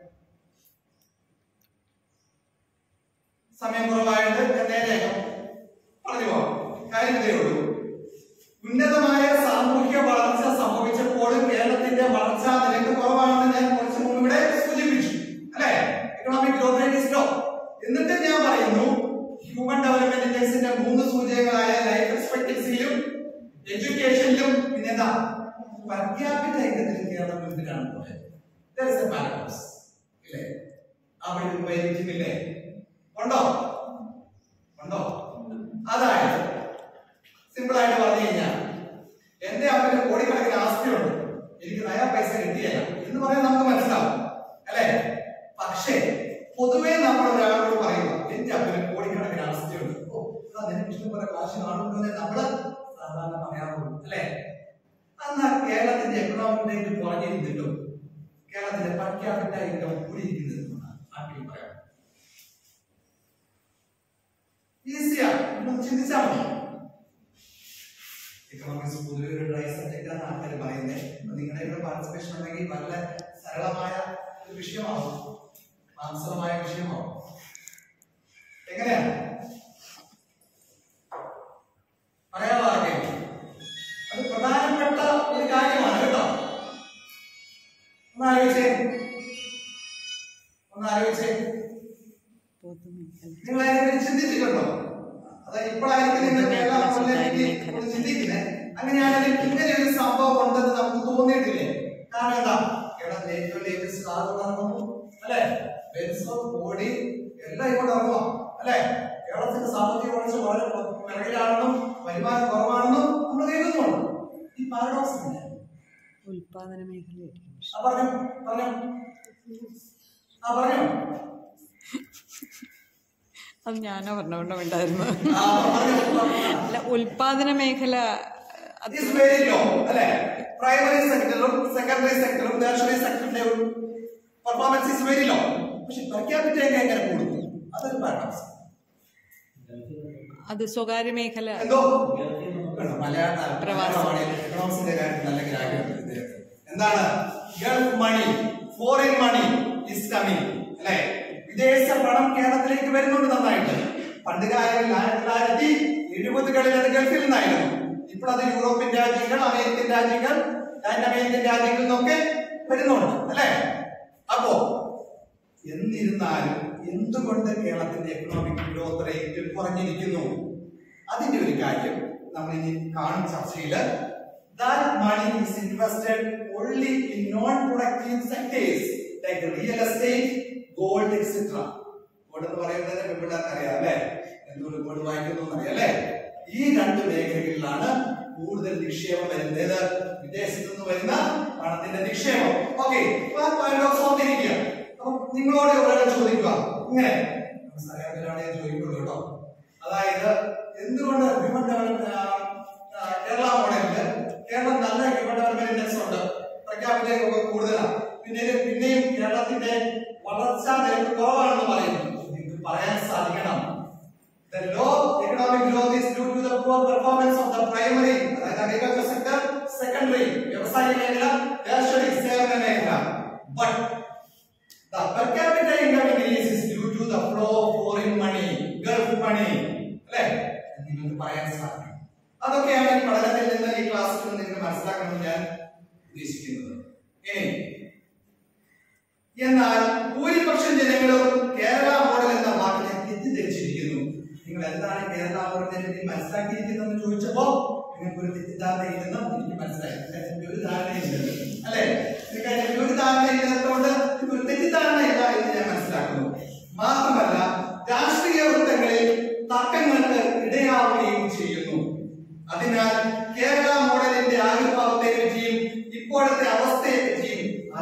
സമയം കുറവായിട്ട് ഞാൻ നേരെ പറഞ്ഞു പോവാം കാര്യം ഇതേ ഉള്ളൂ ഉന്നതമായ സാമൂഹിക വളർച്ച സംഭവിച്ചപ്പോഴും കേരളത്തിന്റെ വളർച്ചാ നിരക്ക് കുറവാണെന്ന് ഞാൻ കുറച്ച് മുമ്പ് ഇവിടെ സൂചിപ്പിച്ചു അല്ലെ economic growth rate is low എന്നിട്ട് ഞാൻ പറയുന്നു ഹ്യൂമൻ ഡെവലപ്മെന്റ് ഇൻഡെക്സിന്റെ മൂന്ന് സൂചകങ്ങളായ ലൈഫ് എക്സ്പെക്ടൻസിയിലും എഡ്യൂക്കേഷനിലും പിന്നെന്താ per capita ഇനത്തിൽ കേരളം മുൻപിലാണ് പോയത് There is a paradox. ഇല്ലേ അവിടെ ഒരു വൈരുദ്ധ്യമില്ലേ ഉണ്ടോ ഉണ്ടോ അതായത് സിമ്പിൾ ആയിട്ട് പറഞ്ഞു കഴിഞ്ഞാൽ എന്റെ അപ്പന് കോടിക്കണക്കിന് ആസ്തിയുണ്ട് എനിക്ക് നയാ പൈസ കിട്ടിയല്ല എന്ന് പറയാൻ നമുക്ക് മനസ്സിലാവും അല്ലെ പക്ഷേ പൊതുവേ നമ്മൾ ഒരാളോട് പറയുക എന്റെ അപ്പന് കോടിക്കണക്കിന് ആസ്തിയുണ്ട് ഓ ഇതാ നിനക്ക് ഇഷ്ടംപോലെ കാശ് കാണുമെന്ന് നമ്മള് സാധാരണ പറയാറുള്ളൂ അല്ലെ എന്നാൽ കേരളത്തിന്റെ എക്കണോമിക് റേറ്റ് കുറഞ്ഞിരുന്നിട്ടും കേരളത്തിന്റെ per capita ഇൻകം കൂടിയിരിക്കുന്നത് എന്നാണ് ആർക്കെങ്കിലും പറയാം ഈസിയാ ഒന്ന് ചിന്തിച്ചാൽ മതി എക്കണോമിക്സ് പൊതുവെ ഒരു ഡ്രൈ സബ്ജക്റ്റ് ആണ് ആൾക്കാർ പറയുന്നത് അപ്പൊ നിങ്ങളുടെ ഇവിടെ പാർട്ടിസിപ്പേഷൻ ഉണ്ടെങ്കിൽ നല്ല സരളമായ ഒരു വിഷയമാവും മാംസളമായ വിഷയമാവും എങ്ങനെയാണ് പറയാമോ ആർക്കെങ്കിലും അത് പ്രധാനപ്പെട്ട ഒരു കാര്യമാണ് കേട്ടോ ഒന്ന് ആലോചിച്ചേ ഒന്ന് ആലോചിച്ചേ നിങ്ങൾ അതിനെപ്പറ്റി ചിന്തിച്ചിട്ടുണ്ടോ അത് ഇപ്പോഴായിരിക്കും നിങ്ങൾ കേരള മോഡലിനെ പറ്റി ഒന്ന് ചിന്തിക്കുന്നത് അങ്ങനെയാണെങ്കിൽ ഇങ്ങനെ ഒരു സംഭവം ഉണ്ടെന്ന് നമുക്ക് തോന്നിയിട്ടില്ലേ കാരണം എന്താ കേരളത്തിലെ ഏറ്റവും ലേറ്റസ്റ്റ് കാർ ഇറങ്ങുന്നു അല്ലെ ബെൻസോ ഓടി എല്ലാം ഇങ്ങോട്ട് ഇറങ്ങുക അല്ലെ കേരളത്തിന്റെ സാമ്പത്തിക വളർച്ച വളരെ പിറകിലാണെന്നും വരുമാനം കുറവാണെന്നും നമ്മൾ കേൾക്കുന്നുണ്ട് ഈ പാരഡോക്സ് ഇല്ലേ? ഉൽപാദന മേഖലയായിരിക്കും ആ പറഞ്ഞു പറഞ്ഞു ആ പറഞ്ഞു അത് ഞാനോ പറഞ്ഞുകൊണ്ടുണ്ടായിരുന്നു ആ പറഞ്ഞു അല്ല ഉൽപാദന മേഖല അത് ഇറ്റ് ഈസ് വെരി ലോ അല്ലെ പ്രൈമറി സെക്ടറും സെക്കൻഡറി സെക്ടറും ടേർഷറി സെക്ടറിന്റെ പെർഫോമൻസ് ഇസ് വെരി ലോ പക്ഷെ പെർ ക്യാപിറ്റ എങ്ങനെ കൂടുന്നു അതൊരു പാരഡോക്സ് അത് സ്വകാര്യ മേഖല എന്തോ മലയാള പ്രവാസമാണ് എക്കണോമിക്സിന്റെ കാര്യത്തിൽ നല്ല ഗ്രാഹ്യമുണ്ട് ഇത്. എന്താണ് Gulf money foreign money is coming അല്ലെ വിദേശ പണം കേരളത്തിലേക്ക് വരുന്നുണ്ട് നന്നായിട്ട് പണ്ട് കാലങ്ങളിൽ ആയിരത്തി തൊള്ളായിരത്തി എഴുപതുകളിൽ അത് ഗൾഫിൽ നിന്നായിരുന്നു ഇപ്പോൾ അത് യൂറോപ്യൻ രാജ്യങ്ങൾ അമേരിക്കൻ രാജ്യങ്ങൾ ലാറ്റിൻ അമേരിക്കൻ രാജ്യങ്ങളിൽ നിന്നൊക്കെ വരുന്നുണ്ട് അല്ലെ അപ്പോ എന്നിരുന്നാലും എന്തുകൊണ്ട് കേരളത്തിന്റെ എക്കണോമിക് ഗ്രോത്ത് റേറ്റ് കുറഞ്ഞിരിക്കുന്നു അതിന്റെ ഒരു കാര്യം നമ്മൾ ഇനി കാണും ചർച്ചയില് that money is invested only in non-productive sectors like real estate, gold, etc. gold എന്ന് പറയുന്നത് പെൺപിള്ളേർക്ക് അറിയാം അല്ലെ എന്തുകൊണ്ട് ഗോൾഡ് വാങ്ങിക്കുന്നു അറിയാം അല്ലെ ഈ രണ്ട് മേഖലകളിലാണ് കൂടുതൽ നിക്ഷേപം വരുന്നത് വിദേശത്തു നിന്ന് വരുന്ന പണത്തിന്റെ നിക്ഷേപം ഓക്കെ പാരഡോക്സ് ഓർത്തിരിക്കുക അപ്പൊ നിങ്ങളോട് ഒരാളെ ചോദിക്കുക ഇങ്ങനെ അറിയാത്തവരാണ് ഞാൻ ചോദിക്കുള്ളൂ കേട്ടോ അതായത് എന്തുകൊണ്ട് ഹ്യൂമൻ ഡെവലപ്മെന്റ് കേരള മോഡലില് കേരളം നല്ല ഹ്യൂമൻ ഡെവലപ്മെന്റ് ഇൻഡെക്സ് ഉണ്ട് പ്രഖ്യാപിച്ച ഒക്കെ കൂടുതലാണ് പിന്നെ പിന്നെയും കേരളത്തിന്റെ വളർച്ചാ നിരക്ക് കുറവാണെന്ന് പറയുന്നു നിങ്ങൾക്ക് പറയാൻ സാധിക്കണം The low economic growth is due to the poor performance of the primary, അതായത് agriculture sector, secondary, വ്യവസായ മേഖല, tertiary, സേവന മേഖല. But the per capita income increase is due to the flow of foreign money, Gulf money. അല്ലേ? എന്ന് നിങ്ങൾക്ക് പറയാൻ സാധിക്കും. അതൊക്കെയാണ് ഈ പഠനത്തിൽ നിന്ന് ഈ ക്ലാസ്സിൽ നിന്ന് നിങ്ങൾക്ക് മനസ്സിലാക്കണമെന്ന് ഞാൻ ഉദ്ദേശിക്കുന്നത് ഇനി എന്നാൽ ഭൂരിപക്ഷം ജനങ്ങളും കേരള മോഡൽ എന്ന വാക്കിനെ തെറ്റിദ്ധരിച്ചിരിക്കുന്നു നിങ്ങൾ എന്താണ് കേരള മോഡലിനെ പറ്റി മനസ്സിലാക്കിയിരിക്കുന്നതെന്ന് ചോദിച്ചപ്പോ നിങ്ങൾക്ക് ഒരു തെറ്റിദ്ധാരണയില്ലെന്ന് എനിക്ക് മനസ്സിലായി നിങ്ങൾക്ക് അതിന്റെ ഒരു ധാരണയില്ല അല്ലെ നിങ്ങൾക്ക് അതിന്റെ ഒരു ധാരണയില്ലാത്തതുകൊണ്ട് നിങ്ങൾക്ക് ഒരു തെറ്റിദ്ധാരണയില്ല എന്ന് ഞാൻ മനസ്സിലാക്കുന്നു മാത്രമല്ല രാഷ്ട്രീയ വൃത്തങ്ങളിൽ തർക്കങ്ങൾക്ക് ഇടയാവുകയും ചെയ്യുന്നു അതിനാൽ കേരള മോഡലിന്റെ ആവിർഭാവത്തെ പറ്റിയും ഇപ്പോഴത്തെ അവസ്ഥയെ പറ്റിയും അറിഞ്ഞിരിക്കേണ്ടത്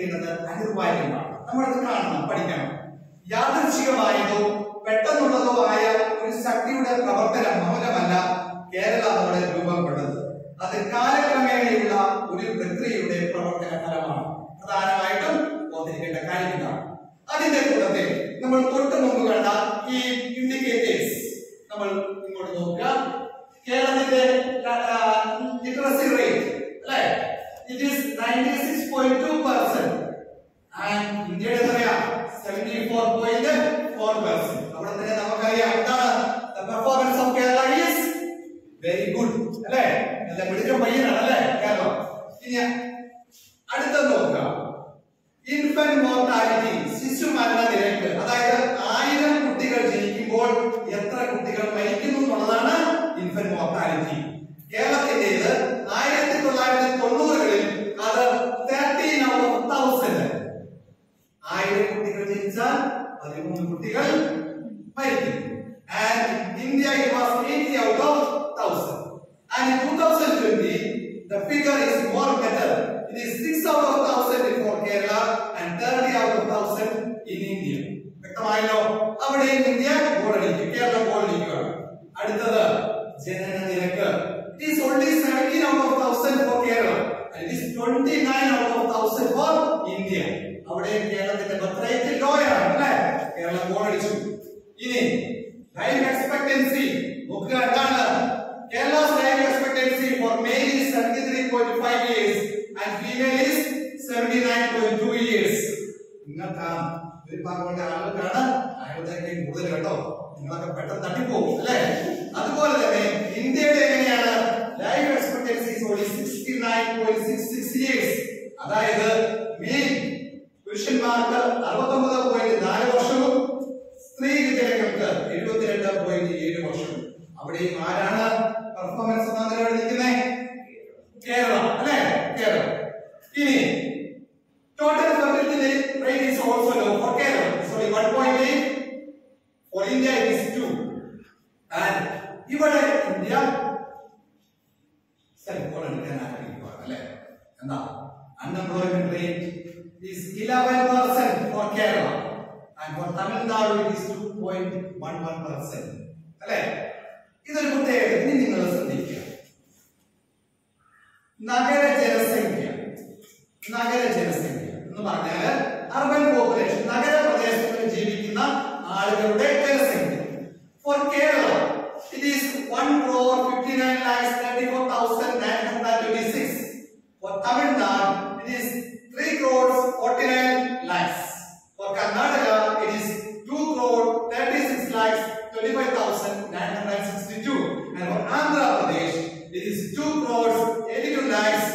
ചിന്തിക്കേണ്ടത് അനിർവാര്യമാണ് നമ്മളത് കാണണം പഠിക്കണം യാദൃച്ഛികമായതോ പെട്ടെന്നുള്ളതോ ആയ ഒരു ശക്തിയുടെ പ്രവർത്തനം മൂലമല്ല കേരള അവിടെ രൂപപ്പെട്ടത് അത് കാലക്രമേണയുള്ള ഒരു പ്രക്രിയയുടെ പ്രവർത്തന ഫലമാണ് പ്രധാനമായിട്ടും ഓർത്തിരിക്കേണ്ട കാര്യം ഇതാണ് അതിന്റെ കൂട്ടത്തിൽ നമ്മൾ തൊട്ട് മുമ്പ് കണ്ട ഈ ഇൻഡിക്കേറ്റേഴ്സ് നമ്മൾ ഇങ്ങോട്ട് നോക്കുക കേരളത്തിന്റെ ലിറ്ററസി റേറ്റ് അല്ലെ it is ninety six point two percent and ഇന്ത്യയുടെ എത്രയാ seventy four point four percent അവിടെ തന്നെ നമുക്കറിയാം എന്താണ് performance of Kerala is very good അല്ലേ നല്ല മിടുക്കം പയ്യനാണ് അല്ലേ കേരളം ഇനി അടുത്തത് നോക്കുക ഇൻഫന്റ് മോർട്ടാലിറ്റി ശിശു മരണ നിരക്ക് അതായത് ആയിരം കുട്ടികൾ ജനിക്കുമ്പോൾ എത്ര കുട്ടികൾ മരിക്കുന്നു എന്നുള്ളതാണ് ഇൻഫന്റ് മോർട്ടാലിറ്റി കേരളത്തിന്റേത് ആയിരത്തി തൊള്ളായിരത്തി തൊണ്ണൂറുകളിൽ അത് തേർട്ടീൻ ഔട്ട് ഓഫ് തൗസൻഡ് ആയിരം കുട്ടികൾ ജനിച്ചാൽ പതിമൂന്ന് കുട്ടികൾ മരിക്കും and India it was 80 out of 1000 and in 2020 the figure is more better it is 6 out of 1000 for Kerala and 30 out of 1000 in India വ്യക്തമായല്ലോ അവിടെയും ഇന്ത്യ ഗോളടിക്കും കേരളം ഗോളടിക്കുകയാണ് അടുത്തത് ജനന നിരക്ക് it is only 17 out of 1000 for Kerala and it is 29 out of 1000 for India അവിടെ കേരളത്തിന്റെ birth rate law ആണ് അല്ലേ കേരളം ഗോളടിച്ചു ഇനി ലൈഫ് എക്സ്പെക്ടൻസി നോക്കുക എന്താണ് Kerala's life expectancy for male is 73.5 years and female is 79.2 years നിങ്ങൾക്ക് ഒരു ഭാഗമുള്ള ആളുകൾക്കാണ് ആയുർദൈർഘ്യം കൂടുതൽ കേട്ടോ നിങ്ങളൊക്കെ പെട്ടെന്ന് തട്ടിപ്പോകും അല്ലേ അതുപോലെ തന്നെ ഇന്ത്യയുടെ എങ്ങനെയാണ് ലൈഫ് എക്സ്പെക്ടൻസി ഓൺലി 69.66 ഇയേഴ്സ് അതായത് മെയിൽ പുരുഷന്മാർക്ക് 69.4 വർഷവും സ്ത്രീ വിജയങ്ങൾക്ക് എഴുപത്തിരണ്ട് പോയിന്റ് ഏഴ് വർഷം അവിടെയും ആരാണ് പെർഫോമൻസ് ഒന്നാം നിലയിൽ നിൽക്കുന്നത് കേരളം അല്ലേ കേരളം ഇനി total fertility rate is also low for Keralam sorry 1.8 for India it is 2 and ഇവിടെ ഇന്ത്യ സെൽഫ് എടുക്കാൻ ആഗ്രഹിക്കുകയാണ് അല്ലേ എന്താ unemployment rate is 11% for Kerala and for Tamil Nadu it is 2.11% അല്ലേ ഇതൊരു പ്രത്യേകത ഇനി നിങ്ങൾ ശ്രദ്ധിക്കുക നഗര ജനസംഖ്യ നഗര ജനസംഖ്യ എന്ന് പറഞ്ഞാൽ അർബൻ പോപ്പുലേഷൻ നഗരപ്രദേശങ്ങളിൽ ജീവിക്കുന്ന ആളുകളുടെ ജനസംഖ്യ for Kerala it is one crore fifty nine lakhs thirty four thousand nine hundred twenty six for Tamil Nadu it is three crores forty nine lakhs for Karnataka it is two crore thirty six lakhs twenty five thousand nine hundred sixty two and for Andhra Pradesh it is two crores eighty two lakhs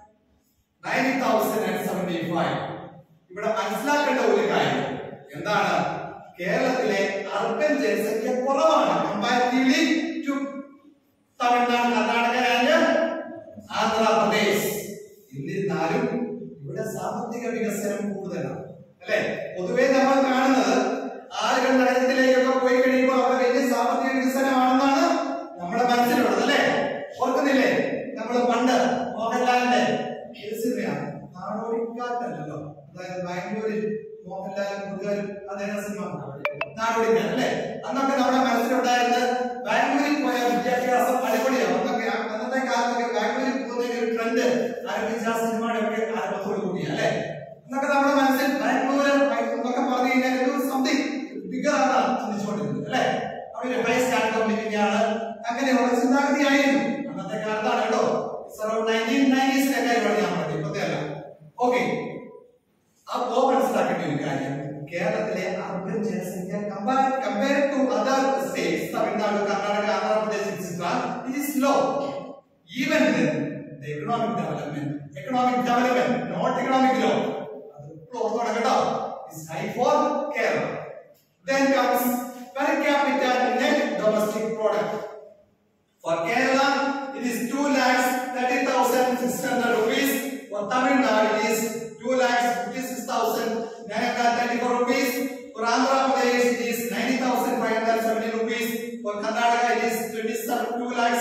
90,075. ഇവിടെ മനസ്സിലാക്കേണ്ട ഒരു കാര്യം എന്താണ് കേരളത്തിലെ urban ജനസംഖ്യ കുറവാണ് comparatively to Tamil Nadu Karnataka and Andhra Pradesh എന്നിരുന്നാലും ഇവിടെ സാമ്പത്തിക വികസനം കൂടുതലാണ് അല്ലെ പൊതുവെ നമ്മൾ കാണുന്നത് ആളുകൾ നഗരത്തിലേക്കൊക്കെ പോയി കഴിയുമ്പോൾ അവിടെ വലിയ സാമ്പത്തിക വികസനമാണെന്നാണ് നമ്മുടെ മനസ്സിലുള്ളത് അല്ലെ ഓർക്കുന്നില്ലേ നമ്മൾ പണ്ട് മോഹൻലാലിന്റെ ഏത് സിനിമയാണ് നാടോടിക്കാറ്റല്ലല്ലോ അതായത് ബാംഗ്ലൂരിൽ മോഹൻലാലും കൂട്ടുകാരും അദ്ദേഹം സിനിമ നാടോടിക്കാൻ അല്ലേ അന്നൊക്കെ നമ്മുടെ മനസ്സിലുണ്ടായിരുന്നത് ബാംഗ്ലൂരിൽ പോയ വിദ്യാഭ്യാസം അടിപൊളിയാണ് അന്നൊക്കെ ആ- അന്നത്തെ കാലത്തൊക്കെ ബാംഗ്ലൂരിൽ പോകുന്ന ഒരു ട്രെൻഡ് ആരംഭിച്ച ആ സിനിമയുടെ ഒക്കെ ആരംഭത്തോട് കൂടിയാണ് അല്ലേ എന്നൊക്കെ നമ്മുടെ മനസ്സിൽ ബാംഗ്ലൂർ എന്നൊക്കെ പറഞ്ഞു കഴിഞ്ഞാൽ ഒരു സംതിങ് ബിഗർ ആണ് ചിന്തിച്ചുകൊണ്ടിരുന്നത് അല്ലേ അവിടെ ഒരു ഹൈ സ്റ്റാൻഡേർഡ് ഓഫ് ലിവിംഗ് ആണ് അങ്ങനെയുള്ള ചിന്താഗതിയായിരുന്നു അന്നത്തെ കാലത്താണ് കേട്ടോ സറൗണ്ട് നയൻറ്റീൻ നയൻറ്റീസിലെ കാര്യമാണ് ഞാൻ പറഞ്ഞത് ഇപ്പത്തെ അല്ല ഓക്കെ അപ്പോ മനസ്സിലാക്കേണ്ട ഒരു കാര്യം കേരളത്തിലെ അർബൻ ജനസംഖ്യ compare to other states Tamil Nadu Karnataka Andhra Pradesh etcetera it is low even the economic development economic development not economic low അത് ഇപ്പോൾ ഓർത്തോണം കേട്ടോ is high for Kerala then comes per capita net domestic product For Kerala, it is 2 lakhs 30,600 rupees. For Tamil Nadu, it is 2 lakhs 56,934 rupees. For Andhra Pradesh, it is 90,570 rupees. For Karnataka, it is 27 2 lakhs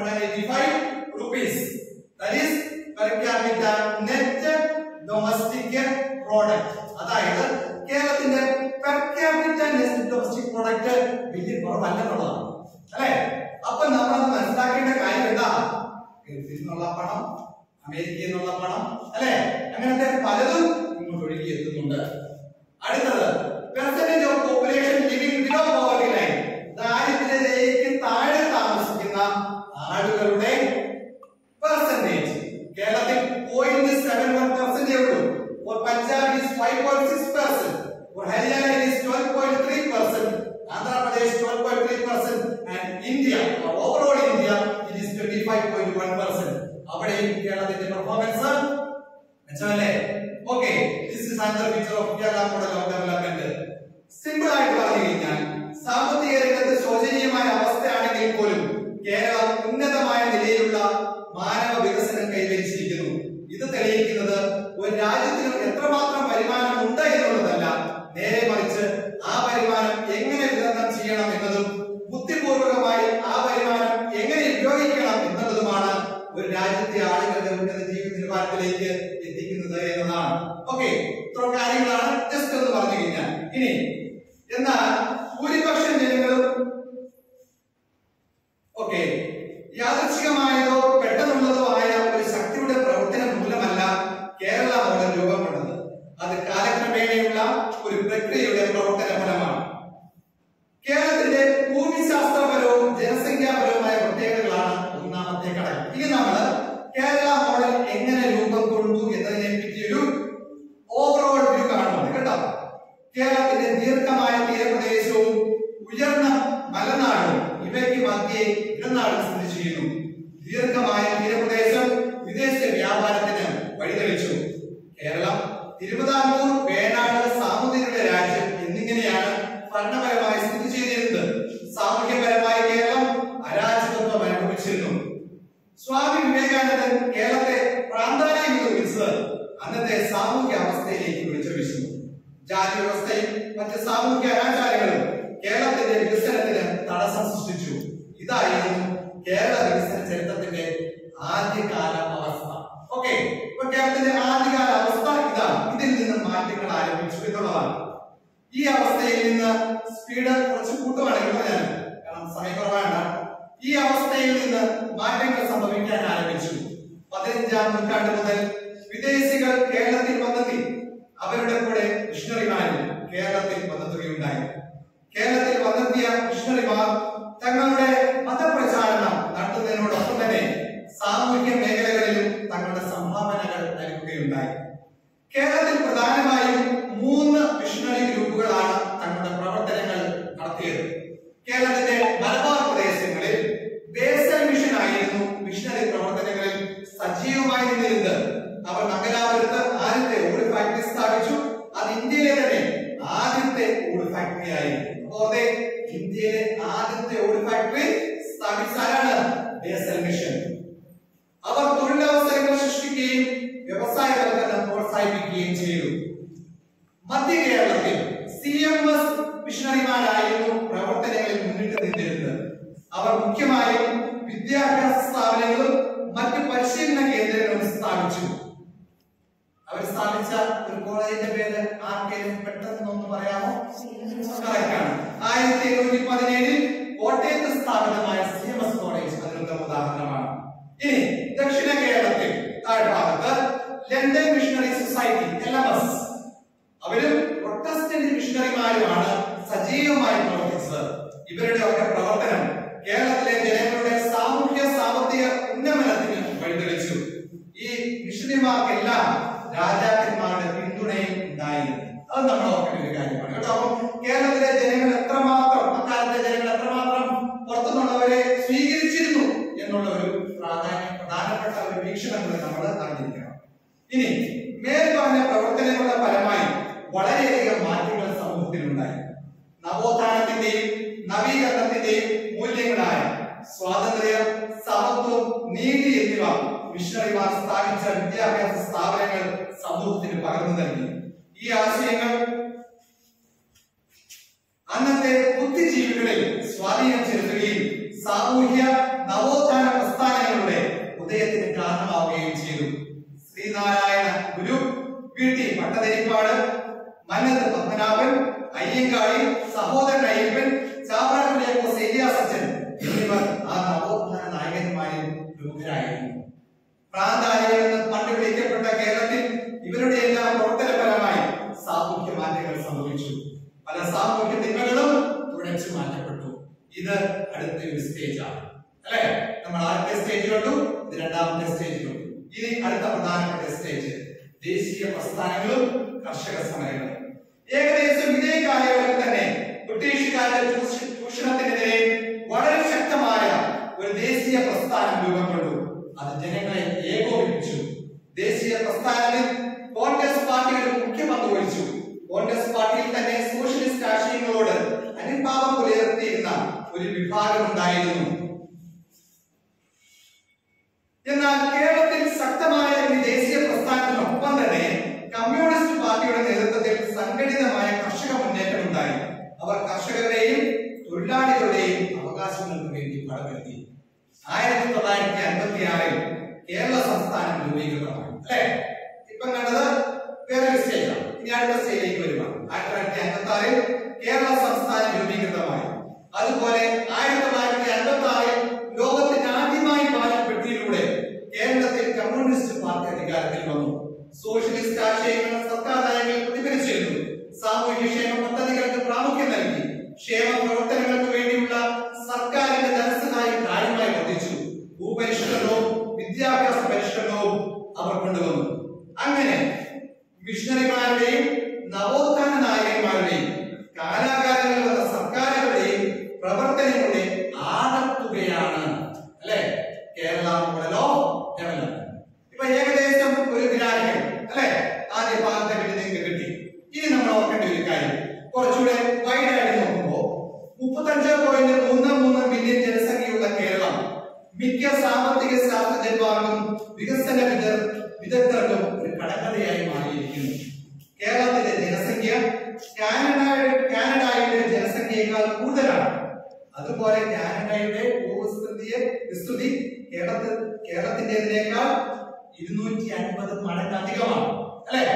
78,785 rupees. That is per capita net domestic അമേരിക്കയിൽ നിന്നുള്ള പണം അല്ലെ അങ്ങനത്തെ പലതും ഇങ്ങോട്ട് ഒഴുകി എത്തുന്നുണ്ട് അടുത്തത് percentage of population living below poverty line ദാരിദ്ര്യരേഖയ്ക്ക് താഴെ താമസിക്കുന്ന ആളുകളുടെ പെർസെന്റേജ് കേരളത്തിൽ പോയിന്റ് സെവൻ വൺ പെർസെന്റേ ഉള്ളൂ for Punjab is five point six percent for Haryana is twelve point three percent Andhra Pradesh twelve point three percent and India overall India it is twenty five point one percent അവിടെയും കേരളത്തിന്റെ performance മെച്ചമല്ലേ okay this is another feature of Kerala model of development simple ആയിട്ട് പറഞ്ഞു കഴിഞ്ഞാൽ സാമ്പത്തിക രംഗത്ത് ശോചനീയമായ അവസ്ഥയാണെങ്കിൽ പോലും കേരളം ഉന്നതമായ നിലയിലുള്ള മാനവ വികസനം കൈവരിച്ചിരിക്കുന്നു ഇത് തെളിയിക്കുന്നത് ഒരു രാജ്യത്തിന് എത്രമാത്രം വരുമാനം ഉണ്ട് എന്നുള്ളതല്ല നേരെ മറിച്ച് ആ വരുമാനം എങ്ങനെ വിതരണം ചെയ്യണം എന്നതും ബുദ്ധിപൂർവകമായി ആ വരുമാനം എങ്ങനെ ഉപയോഗിക്കണം എന്നുള്ളതുമാണ് ഒരു രാജ്യത്തെ ആളുകളുടെ ഉന്നത ജീവിത നിലവാരത്തിലേക്ക് എത്തിക്കുന്നത് എന്നതാണ് ഓക്കെ ഇത്ര കാര്യങ്ങളാണ് ജസ്റ്റ് ഒന്ന് പറഞ്ഞു കഴിഞ്ഞാൽ ഇനി എന്നാൽ ഭൂരിപക്ഷം ജനങ്ങളും ഓക്കെ യാദൃച്ഛികമായതോ പെട്ടെന്നുള്ളതോ ആയ ഒരു ശക്തിയുടെ പ്രവർത്തനം മൂലമല്ല കേരള മോഡൽ രൂപം കൊണ്ടത് അത് കാലക്രമേണയുള്ള ഒരു പ്രക്രിയയുടെ പ്രവർത്തന ഫലമാണ് കേരളത്തിന്റെ ഭൂമിശാസ്ത്രപരവും ജനസംഖ്യാപരവുമായ പ്രത്യേകതകളാണ് ഒന്നാമത്തെ ഘടകം ഇനി നമ്മൾ കേരള മോഡൽ എങ്ങനെ രൂപം കൊണ്ടു എന്നതിനെ പറ്റിയൊരു ഓവറോൾ വ്യൂ കാണുന്നുണ്ട് കേട്ടോ കേരളത്തിന്റെ ദീർഘമായ തീരപ്രദേശവും ഉയർന്ന മലനാടും ഇവയ്ക്ക് മധ്യേ ഇടനാടും സ്ഥിതി ചെയ്യുന്നു ദീർഘമായ തീരപ്രദേശം വിദേശ വ്യാപാരത്തിന് വഴിതെളിച്ചു കേരളം തിരുവിതാംകൂർ വേണാട് സാമൂതിരിയുടെ രാജ്യം എന്നിങ്ങനെയാണ് ഭരണപരമായി സ്ഥിതി ചെയ്തിരുന്നത് സാമൂഹ്യപരമായി കേരളം അരാജകത്വം അനുഭവിച്ചിരുന്നു സ്വാമി വിവേകാനന്ദൻ കേരളത്തെ പ്രാന്താലയം എന്ന് വിളിച്ചത് അന്നത്തെ സാമൂഹ്യ അവസ്ഥയിലേക്ക് വിളിച്ചു വീശുന്നു ജാതി വ്യവസ്ഥയും മറ്റ് സാമൂഹ്യ അനാചാരങ്ങളും കേരളത്തിന്റെ വികസനത്തിന് തടസ്സം സൃഷ്ടിച്ചു ഇതായിരുന്നു കേരള വികസന ചരിത്രത്തിന്റെ ആദ്യകാല അവസ്ഥ ഓക്കെ ഇപ്പൊ കേരളത്തിന്റെ ആദ്യകാല അവസ്ഥ ഇതാണ് ഇതിൽ നിന്ന് മാറ്റങ്ങൾ ആരംഭിച്ചു എന്നുള്ളതാണ് ഈ അവസ്ഥയിൽ നിന്ന് സ്പീഡ് കുറച്ച് കൂട്ടുവാണെങ്കിൽ ഞാൻ കാരണം സമയക്കുറവാണ് ഈ അവസ്ഥയിൽ നിന്ന് മാറ്റങ്ങൾ സംഭവിക്കാൻ ആരംഭിച്ചു പതിനഞ്ചാം നൂറ്റാണ്ട് മുതൽ വിദേശികൾ കേരളത്തിൽ വന്നെത്തി അവരുടെ കൂടെ മിഷണറിമാരും കേരളത്തിൽ വന്നെത്തുകയുണ്ടായി കേരളത്തിൽ വന്നെത്തിയ മിഷണറിമാർ തങ്ങളുടെ മതപ്രചാരണം നടത്തുന്നതിനോടൊപ്പം തന്നെ സാമൂഹ്യ മേഖലകളിലും തങ്ങളുടെ സംഭാവനകൾ നൽകുകയുണ്ടായി കേരളത്തിൽ പ്രധാനമായും മൂന്ന് മിഷണറി ഗ്രൂപ്പുകളാണ് തങ്ങളുടെ പ്രവർത്തനങ്ങൾ നടത്തിയത് കേരളത്തിന്റെ മലബാർ പ്രദേശങ്ങളിൽ ബേസൽ മിഷൻ ആയിരുന്നു മിഷണറി പ്രവർത്തനങ്ങളിൽ സജീവമായി നിന്നിരുന്നത് അവർ മംഗലാപുരത്ത് ആദ്യത്തെ ഓട് ഫാക്ടറി സ്ഥാപിച്ചു അത് ഇന്ത്യയിലെ തന്നെ ആദ്യത്തെ ഓട് ഫാക്ടറി ആയിരുന്നു അപ്പോൾ ദേ ഇന്ത്യയിലെ ആദ്യത്തെ ഓട് ഫാക്ടറി സ്ഥാപിച്ച ആരാണ് ബേസൽ മിഷൻ അവർ തൊഴിലവസരങ്ങൾ സൃഷ്ടിക്കുകയും വ്യവസായവൽക്കരണം പ്രോത്സാഹിപ്പിക്കുകയും ചെയ്തു മധ്യ കേരളത്തിൽ സി എം എസ് മിഷണറിമാരായിരുന്നു പ്രവർത്തനങ്ങളിൽ മുന്നിട്ട് നിന്നിരുന്നത് അവർ മുഖ്യമായും വിദ്യാഭ്യാസ സ്ഥാപനങ്ങളും മറ്റ് പരിശീലന കേന്ദ്രങ്ങളും സ്ഥാപിച്ചു അവർ സ്ഥാപിച്ച ഒരു കോളേജിന്റെ പേര് ആർക്കെങ്കിലും പെട്ടെന്ന് ഒന്ന് പറയാമോ Correct ആണ് ആയിരത്തി എണ്ണൂറ്റി പതിനേഴിൽ കോട്ടയത്ത് സ്ഥാപിതമായ സി എം എസ് കോളേജ് അതിനുള്ള ഉദാഹരണമാണ് ഇനി ദക്ഷിണ കേരളത്തിൽ താഴ്ഭാഗത്ത് London missionary society L M S അവരും പ്രൊട്ടസ്റ്റന്റ് മിഷണറിമാരുമാണ് സജീവമായി പ്രവർത്തിച്ചത് ഇവരുടെ ഒക്കെ പ്രവർത്തനം കേരളത്തിലെ ജനങ്ങളുടെ സാമൂഹ്യ സാമ്പത്തിക ഉന്നമനത്തിന് വഴിതെളിച്ചു ഈ മിഷണറിമാർക്കെല്ലാം രാജാക്കന്മാരുടെ പിന്തുണയും ഉണ്ടായിരുന്നു അത് നമ്മൾ ഓർക്കേണ്ട ഒരു കാര്യമാണ് കേട്ടോ അപ്പം കേരളത്തിലെ ജനങ്ങൾ എത്രമാത്രം അക്കാലത്തെ ജനങ്ങൾ എത്രമാത്രം പുറത്തുനിന്നുള്ളവരെ സ്വീകരിച്ചിരുന്നു എന്നുള്ള ഒരു പ്രാധാന്യം പ്രധാനപ്പെട്ട ഒരു വീക്ഷണം കൂടി നമ്മൾ അറിഞ്ഞിരിക്കണം ഇനി മേൽ പറഞ്ഞ പ്രവർത്തനങ്ങളുടെ ഫലമായി വളരെയധികം മാറ്റങ്ങൾ സമൂഹത്തിലുണ്ടായി നവോത്ഥാനത്തിന്റെയും നവീകരണത്തിന്റെയും മൂല്യങ്ങളായ സ്വാതന്ത്ര്യം സമത്വം നീതി എന്നിവ മിഷണറിമാർ സ്ഥാപിച്ച വിദ്യാഭ്യാസ സ്ഥാപനങ്ങൾ സമൂഹത്തിന് പകർന്നു നൽകി ഈ ആശയങ്ങൾ അന്നത്തെ ബുദ്ധിജീവികളിൽ സ്വാധീനം ചെലുത്തുകയും സാമൂഹ്യ നവോത്ഥാന പ്രസ്ഥാനങ്ങളുടെ ഉദയത്തിന് കാരണമാവുകയും ചെയ്തു ശ്രീനാരായണ ഗുരു വി ടി പട്ടതിരിപ്പാട് മന്നത്ത് പത്മനാഭൻ അയ്യങ്കാളി സഹോദരൻ അയ്യപ്പൻ ചാവറക്കുടിയപ്പോ സേരിയാസച്ചൻ എന്നിവർ ആ നവോത്ഥാന നായകന്മാരിൽ പ്രമുഖരായിരുന്നു പ്രാന്താലയം എന്ന് പണ്ട് വിളിക്കപ്പെട്ട കേരളത്തിൽ ഇവരുടെ എല്ലാം പ്രവർത്തനപരമായി സാമൂഹ്യ മാറ്റങ്ങൾ സംഭവിച്ചു പല സാമൂഹ്യ തിന്മകളും തുടച്ചു മാറ്റപ്പെട്ടു ഇത് അടുത്ത ഒരു സ്റ്റേജാണ് അല്ലെ നമ്മൾ ആദ്യത്തെ സ്റ്റേജ് കണ്ടു ഇത് രണ്ടാമത്തെ സ്റ്റേജ് കണ്ടു ഇനി അടുത്ത പ്രധാനപ്പെട്ട സ്റ്റേജ് ദേശീയ പ്രസ്ഥാനങ്ങളും കർഷക സമരങ്ങളും ഏകദേശം ഇതേ കാലയളവിൽ തന്നെ ബ്രിട്ടീഷുകാരുടെ ചൂഷ- ചൂഷണത്തിനെതിരെ വളരെ ശക്തമായ ഒരു ദേശീയ പ്രസ്ഥാനം രൂപം കൊണ്ടു അത് ജനങ്ങളെ ഏകോപിപ്പിച്ചു ദേശീയ പ്രസ്ഥാനത്തിൽ കോൺഗ്രസ് പാർട്ടി ഒരു മുഖ്യ പങ്ക് വഹിച്ചു കോൺഗ്രസ് പാർട്ടിയിൽ തന്നെ സോഷ്യലിസ്റ്റ് ആശയങ്ങളോട് അനുഭാവം പുലർത്തിയിരുന്ന ഒരു വിഭാഗം ഉണ്ടായിരുന്നു എന്നാൽ കേരളത്തിൽ ശക്തമായ ഈ ദേശീയ പ്രസ്ഥാനത്തിനൊപ്പം തന്നെ കമ്മ്യൂണിസ്റ്റ് പാർട്ടിയുടെ നേതൃത്വത്തിൽ സംഘടിതമായ കർഷക മുന്നേറ്റം ഉണ്ടായി അവർ കർഷകരുടെയും തൊഴിലാളികളുടെയും അവകാശങ്ങൾക്ക് വേണ്ടി പടവെത്തി ആയിരത്തി തൊള്ളായിരത്തി അൻപത്തി ആറിൽ കേരള സംസ്ഥാനം രൂപീകൃതമായി അല്ലെ ഇപ്പം കണ്ടത് വേറൊരു സ്റ്റേജാണ് ഇനി അടുത്ത സ്റ്റേജിലേക്ക് വരുക ആയിരത്തി തൊള്ളായിരത്തി അൻപത്തി ആറിൽ കേരള സംസ്ഥാനം രൂപീകൃതമായി അതുപോലെ ആയിരത്തി തൊള്ളായിരത്തി അൻപത്തി ആറിൽ ലോകത്തിന് ആദ്യമായി പാലപ്പെട്ടിയിലൂടെ കേരളത്തിൽ കമ്മ്യൂണിസ്റ്റ് പാർട്ടി അധികാരത്തിൽ വന്നു സോഷ്യലിസ്റ്റ് ആശയങ്ങൾ സർക്കാർ നയങ്ങളിൽ പ്രതിഫലിച്ചിരുന്നു സാമൂഹ്യക്ഷേമ പദ്ധതികൾക്ക് പ്രാമുഖ്യം നൽകി ക്ഷേമ പ്രവർത്തനങ്ങൾക്ക് വേണ്ടിയുള്ള സർക്കാരിന്റെ ധനസഹായം കാര്യമായി വർദ്ധിച്ചു ഭൂപരിഷ്കരണവും വിദ്യാഭ്യാസ പരിഷ്കരണവും അവർ കൊണ്ടുവന്നു അങ്ങനെ മിഷണറിമാരുടെയും നവോത്ഥാന നായകന്മാരുടെയും കാലാകാലങ്ങളിൽ വന്ന സർക്കാരുകളുടെയും പ്രവർത്തനങ്ങളുടെ ആകത്തുകയാണ് അല്ലെ കേരള മോഡൽ ഓഫ് ഡെവലപ്മെന്റ് ഇപ്പൊ ഏകദേശം ഒരു ഗ്രാഹ്യം അല്ലെ ആദ്യ ഭാഗത്തെ പറ്റി നിങ്ങൾക്ക് കിട്ടി ഇനി നമ്മൾ ഓർക്കേണ്ട ഒരു കാര്യം കുറച്ചുകൂടെ വൈഡ് ആയിട്ട് നോക്കുമ്പോ മുപ്പത്തഞ്ച് പോയിന്റ് മൂന്ന് മൂന്ന് മില്യൺ ജനസംഖ്യയുള്ള കേരളം മിക്ക സാമ്പത്തിക ശാസ്ത്രജ്ഞന്മാർക്കും വികസന വിദ- വിദഗ്ധർക്കും ഒരു കടക്കഥയായി മാറിയിരിക്കുന്നു കേരളത്തിലെ ജനസംഖ്യ കാനഡയുടെ കാനഡയുടെ ജനസംഖ്യയേക്കാൾ കൂടുതലാണ് അതുപോലെ കാനഡയുടെ ഭൂവിസ്തൃതിയെ വിസ്തൃതി കേരളത്തിൽ കേരളത്തിന്റേതിനേക്കാൾ ഇരുന്നൂറ്റി അൻപത് മടങ്ങ് അധികമാണ് അല്ലെ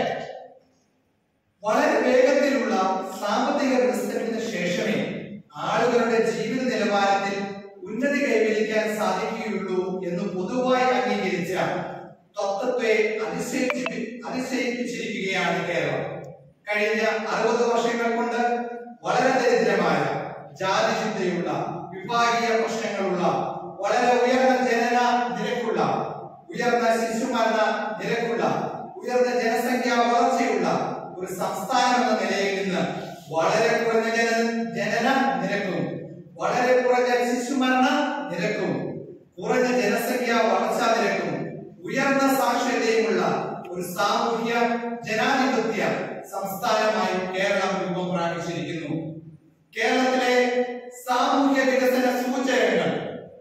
വളരെ വേഗത്തിലുള്ള സാമ്പത്തിക വികസനത്തിന് ശേഷമേ ആളുകളുടെ ജീവിത നിലവാരത്തിൽ ഉന്നതി കൈവരിക്കാൻ സാധിക്കുകയുള്ളൂ എന്ന് പൊതുവായി അംഗീകരിച്ച തത്വത്തെ അതിശയിപ്പി അതിശയിപ്പിച്ചിരിക്കുകയാണ് കേരളം കഴിഞ്ഞ അറുപത് വർഷങ്ങൾ കൊണ്ട് വളരെ ദരിദ്രമായ ജാതിചിന്തയുള്ള വിഭാഗീയ പ്രശ്നങ്ങളുള്ള വളരെ ഉയർന്ന ജനന നിരക്കുള്ള ഉയർന്ന ശിശുമരണ നിരക്കുള്ള ഉയർന്ന ജനസംഖ്യാ വളർച്ചയുള്ള ഒരു സംസ്ഥാനം എന്ന നിലയിൽ നിന്ന് വളരെ കുറഞ്ഞ ജന ജനന നിരക്കും വളരെ കുറഞ്ഞ ശിശുമരണ നിരക്കും കുറഞ്ഞ ജനസംഖ്യാ വളർച്ചാ നിരക്കും ഉയർന്ന സാക്ഷരതയുമുള്ള ഒരു സാമൂഹ്യ ജനാധിപത്യ സംസ്ഥാനമായി കേരളം രൂപം പ്രാപിച്ചിരിക്കുന്നു കേരളത്തിലെ സാമൂഹ്യ വികസന സൂചകങ്ങൾ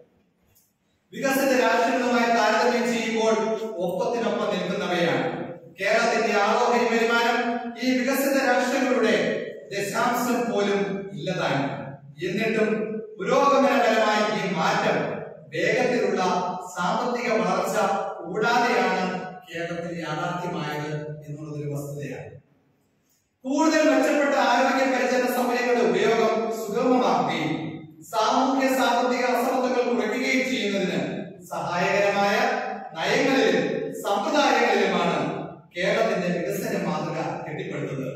വികസിത രാഷ്ട്രങ്ങളുമായി താരതമ്യം ചെയ്യുമ്പോൾ ഒപ്പത്തിനൊപ്പം നിൽക്കുന്നവയാണ് കേരളത്തിന്റെ ആളോഹരി വരുമാനം ഈ വികസിത രാഷ്ട്രങ്ങളുടെ ദശാംശം പോലും ഇല്ലതാണ് എന്നിട്ടും പുരോഗമനപരമായ ഈ മാറ്റം വേഗത്തിലുള്ള സാമ്പത്തിക വളർച്ച കൂടാതെയാണ് കേരളത്തിൽ യാഥാർത്ഥ്യമായത് എന്നുള്ളതൊരു വസ്തുതയാണ് കൂടുതൽ മെച്ചപ്പെട്ട ആരോഗ്യ പരിചരണ സൗകര്യങ്ങളുടെ ഉപയോഗം സുഗമമാക്കുകയും സാമൂഹ്യ സാമ്പത്തിക അസമത്വങ്ങൾ കുറയ്ക്കുകയും ചെയ്യുന്നതിന് സഹായകരമായ നയങ്ങളിലും സമ്പ്രദായങ്ങളിലുമാണ് കേരളത്തിന്റെ വികസന മാതൃക കെട്ടിപ്പടുത്തത്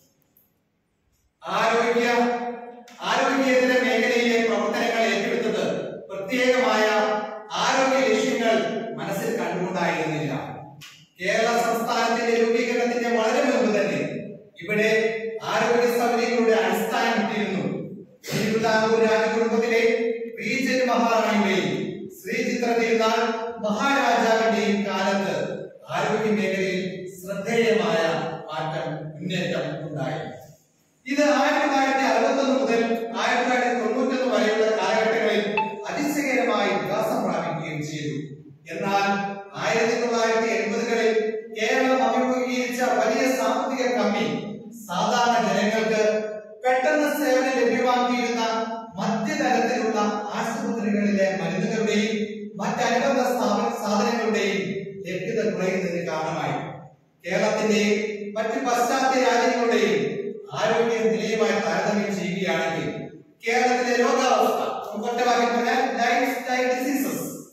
ആരോഗ്യ ആരോഗ്യേതര മേഖലയിലെ പ്രവർത്തനങ്ങൾ ഏറ്റെടുത്തത് പ്രത്യേകമായ ആരോഗ്യ ലക്ഷ്യങ്ങൾ മനസ്സിൽ കണ്ടുകൊണ്ടായിരുന്നില്ല കേരള സംസ്ഥാനത്തിന്റെ രൂപീകരണത്തിന്റെ വളരെ മുമ്പ് തന്നെ ഇവിടെ ആരോഗ്യ സൗകര്യങ്ങളുടെ അടിസ്ഥാനം ഇട്ടിരുന്നു തിരുവിതാംകൂർ രാജകുടുംബത്തിലെ റീജന്റ് മഹാറാണിയുടെയും ശ്രീചിത്ര തിരുനാൾ മഹാരാജാവിന്റെയും കാലത്ത് ആരോഗ്യ മേഖലയിൽ ശ്രദ്ധേയമായ മാറ്റം മുന്നേറ്റം ഉണ്ടായി ഇത് ആയിരത്തി തൊള്ളായിരത്തി അറുപത്തൊന്ന് മുതൽ ആയിരത്തി തൊള്ളായിരത്തി തൊണ്ണൂറ്റൊന്ന് വരെയുള്ള കാലഘട്ടങ്ങളിൽ അതിശയകരമായി വികാസം പ്രാപിക്കുകയും ചെയ്തു എന്നാൽ ആയിരത്തി തൊള്ളായിരത്തി എൺപതുകളിൽ കേരളം അഭിമുഖീകരിച്ച വലിയ സാമ്പത്തിക കമ്മി സാധാരണ ജനങ്ങൾക്ക് പെട്ടെന്ന് സേവനം ലഭ്യമാക്കിയിരുന്ന മധ്യതലത്തിലുള്ള ആശുപത്രികളിലെ മരുന്നുകളുടെയും മറ്റനുബന്ധ സ്ഥാപന സാധനങ്ങളുടെയും ലഭ്യത കുറയുന്നതിന് കാരണമായി കേരളത്തിന്റെയും മറ്റ് പാശ്ചാത്യ രാജ്യങ്ങളുടെയും ആരോഗ്യ നിലയുമായി താരതമ്യം ചെയ്യുകയാണെങ്കിൽ കേരളത്തിലെ രോഗാവസ്ഥ നമുക്ക് ഒറ്റ വാക്കിൽ പറഞ്ഞാൽ ലൈഫ് സ്റ്റൈൽ ഡിസീസസ്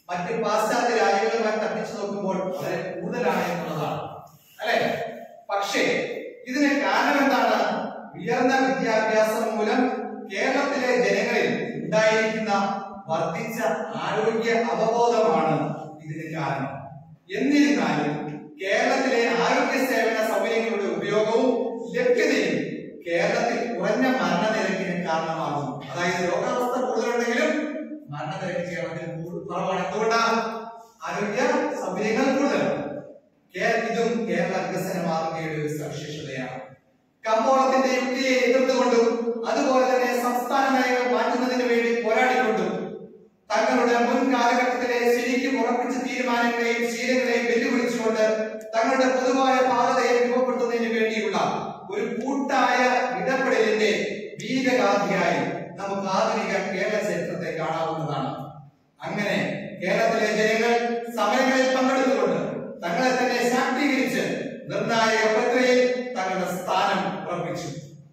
മറ്റ് പാശ്ചാത്യ രാജ്യങ്ങളുമായി തട്ടിച്ചു നോക്കുമ്പോൾ വളരെ കൂടുതലാണ് എന്നുള്ളതാണ് അല്ലെ പക്ഷേ ഇതിന് കാരണം എന്താണ് ഉയർന്ന വിദ്യാഭ്യാസം മൂലം കേരളത്തിലെ ജനങ്ങളിൽ ഉണ്ടായിരിക്കുന്ന വർദ്ധിച്ച ആരോഗ്യ അവബോധമാണ് ഇതിന് കാരണം എന്നിരുന്നാലും കേരളത്തിലെ ആരോഗ്യ സേവന സൗകര്യങ്ങളുടെ ഉപയോഗവും ലഭ്യതയും കേരളത്തിൽ കുറഞ്ഞ മരണനിരക്കിന് കാരണമാകുന്നു അതായത് രോഗാവസ്ഥ കൂടുതലുണ്ടെങ്കിലും മരണനിരക്ക് കേരളത്തിൽ കൂടു- കുറവാണ് എന്തുകൊണ്ടാണ് ആരോഗ്യ സൗകര്യങ്ങൾ കൂടുതലാണ് കേ- ഇതും കേരള വികസന മാതൃകയുടെ ഒരു സവിശേഷതയാണ് കമ്പോളത്തിന്റെ യുക്തിയെ എതിർത്തുകൊണ്ടും അതുപോലെ തന്നെ സംസ്ഥാന നയങ്ങൾ മാറ്റുന്നതിന് വേണ്ടി പോരാടിക്കൊണ്ടും തങ്ങളുടെ മുൻ കാലഘട്ടത്തിലെ ശരിക്കും ഉറപ്പിച്ച തീരുമാനങ്ങളെയും ശീലങ്ങളെയും വെല്ലുവിളിച്ചുകൊണ്ട് തങ്ങളുടെ പൊതുവായ പാതയെ രൂപപ്പെടുത്തുന്നതിന് വേണ്ടിയുള്ള ഒരു കൂട്ടായ ഇടപെടലിന്റെ വീരഗാഥയായി നമുക്ക് ആധുനിക കേരള ചരിത്രത്തെ കാണാവുന്നതാണ് അങ്ങനെ കേരളത്തിലെ ജനങ്ങൾ സമരങ്ങളിൽ പങ്കെടുത്തുകൊണ്ട് തങ്ങളെ തന്നെ ശാക്തീകരിച്ച് നിർണായക പ്രക്രിയയിൽ തങ്ങളുടെ സ്ഥാനം ഉറപ്പിച്ചു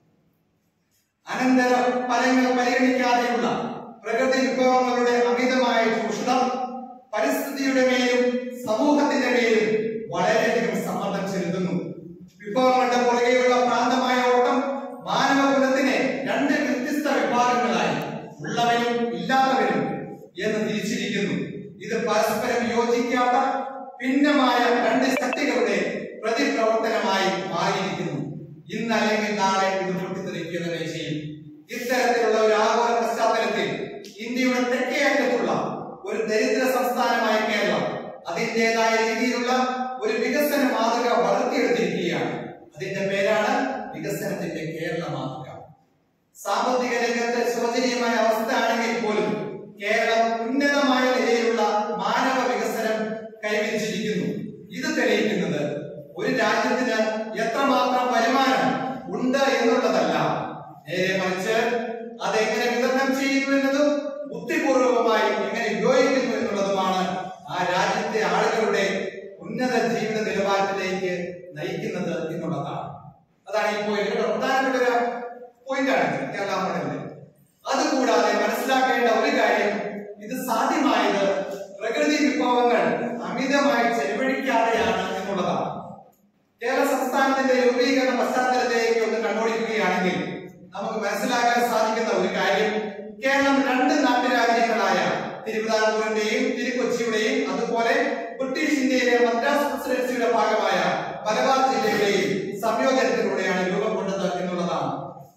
അനന്തര ഫലങ്ങൾ പരിഗണിക്കാതെയുള്ള പ്രകൃതി വിഭവങ്ങളുടെ അമിതമായ ചൂഷണം പരിസ്ഥിതിയുടെ മേലും സമൂഹത്തിന്റെ മേലും വളരെയധികം സമ്മർദ്ദം ചെലുത്തുന്നു വിഭവങ്ങളുടെ പുറകെയുള്ള പ്രാന്തമായ ഓട്ടം മാനവകുലത്തിനെ രണ്ട് വ്യത്യസ്ത വിഭാഗങ്ങളായി ഉള്ളവരും ഇല്ലാത്തവരും എന്ന് തിരിച്ചിരിക്കുന്നു ഇത് പരസ്പരം യോജിക്കാത്ത ഭിന്നമായ രണ്ട് ശക്തികളുടെ പ്രതിപ്രവർത്തനമായി മാറിയിരിക്കുന്നു ഇന്ന് അല്ലെങ്കിൽ നാളെ ഇത് പൊട്ടിത്തെറിക്കുക തന്നെ ചെയ്യും ഇത്തരത്തിലുള്ള ഒരു ആഗോള പശ്ചാത്തലത്തിൽ ഇന്ത്യയുടെ തെക്കേ അറ്റത്തുള്ള ഒരു ദരിദ്ര സംസ്ഥാനമായ കേരളം അതിൻ്റെതായ രീതിയിലുള്ള ഒരു വികസന മാതൃക വളർത്തിയെടുത്തിരിക്കുകയാണ് അതിന്റെ പേരാണ് വികസനത്തിന്റെ കേരള മാതൃക സാമ്പത്തിക രംഗത്ത് ശോചനീയമായ അവസ്ഥയാണെങ്കിൽ പോലും കേരളം ഉന്നതമായ നിലയിലുള്ള മാനവ വികസനം കൈവരിച്ചിരിക്കുന്നു ഇത് തെളിയിക്കുന്നത് ഒരു രാജ്യത്തിന് എത്രമാത്രം വരുമാനം ഉണ്ട് എന്നുള്ളതല്ല നേരെ മറിച്ച് അതെങ്ങനെ വിതരണം ചെയ്യുന്നു എന്നതും ബുദ്ധിപൂർവമായി എങ്ങനെ ഉപയോഗിക്കുന്നു എന്നുള്ളതുമാണ് ആ രാജ്യത്തെ ആളുകളുടെ ഉന്നത ജീവിത നിലവാരത്തിലേക്ക് നയിക്കുന്നത് എന്നുള്ളതാണ് അതാണ് ഈ പോയിന്റ് പ്രധാനപ്പെട്ട ഒരു പോയിന്റാണ് കേരള മോഡലിൽ അതുകൂടാതെ മനസ്സിലാക്കേണ്ട ഒരു കാര്യം ഇത് സാധ്യമായത് പ്രകൃതി വിഭവങ്ങൾ അമിതമായി ചെലവഴിക്കാതെയാണ് എന്നുള്ളതാണ് കേരള സംസ്ഥാനത്തിന്റെ രൂപീകരണ പശ്ചാത്തലത്തിലേക്ക് ഒന്ന് കണ്ണോടിക്കുകയാണെങ്കിൽ നമുക്ക് മനസ്സിലാക്കാൻ സാധിക്കുന്ന ഒരു കാര്യം കേരളം രണ്ട് നാട്ടുരാജ്യങ്ങളായ തിരുവിതാംകൂറിന്റെയും തിരുക്കൊച്ചിയുടെയും അതുപോലെ ബ്രിട്ടീഷ് ഇന്ത്യയിലെ മദ്രാസ് പ്രസിഡൻസിയുടെ ഭാഗമായ മലബാർ ജില്ലയുടെയും സംയോജനത്തിലൂടെയാണ് രൂപം കൊണ്ടത് എന്നുള്ളതാണ്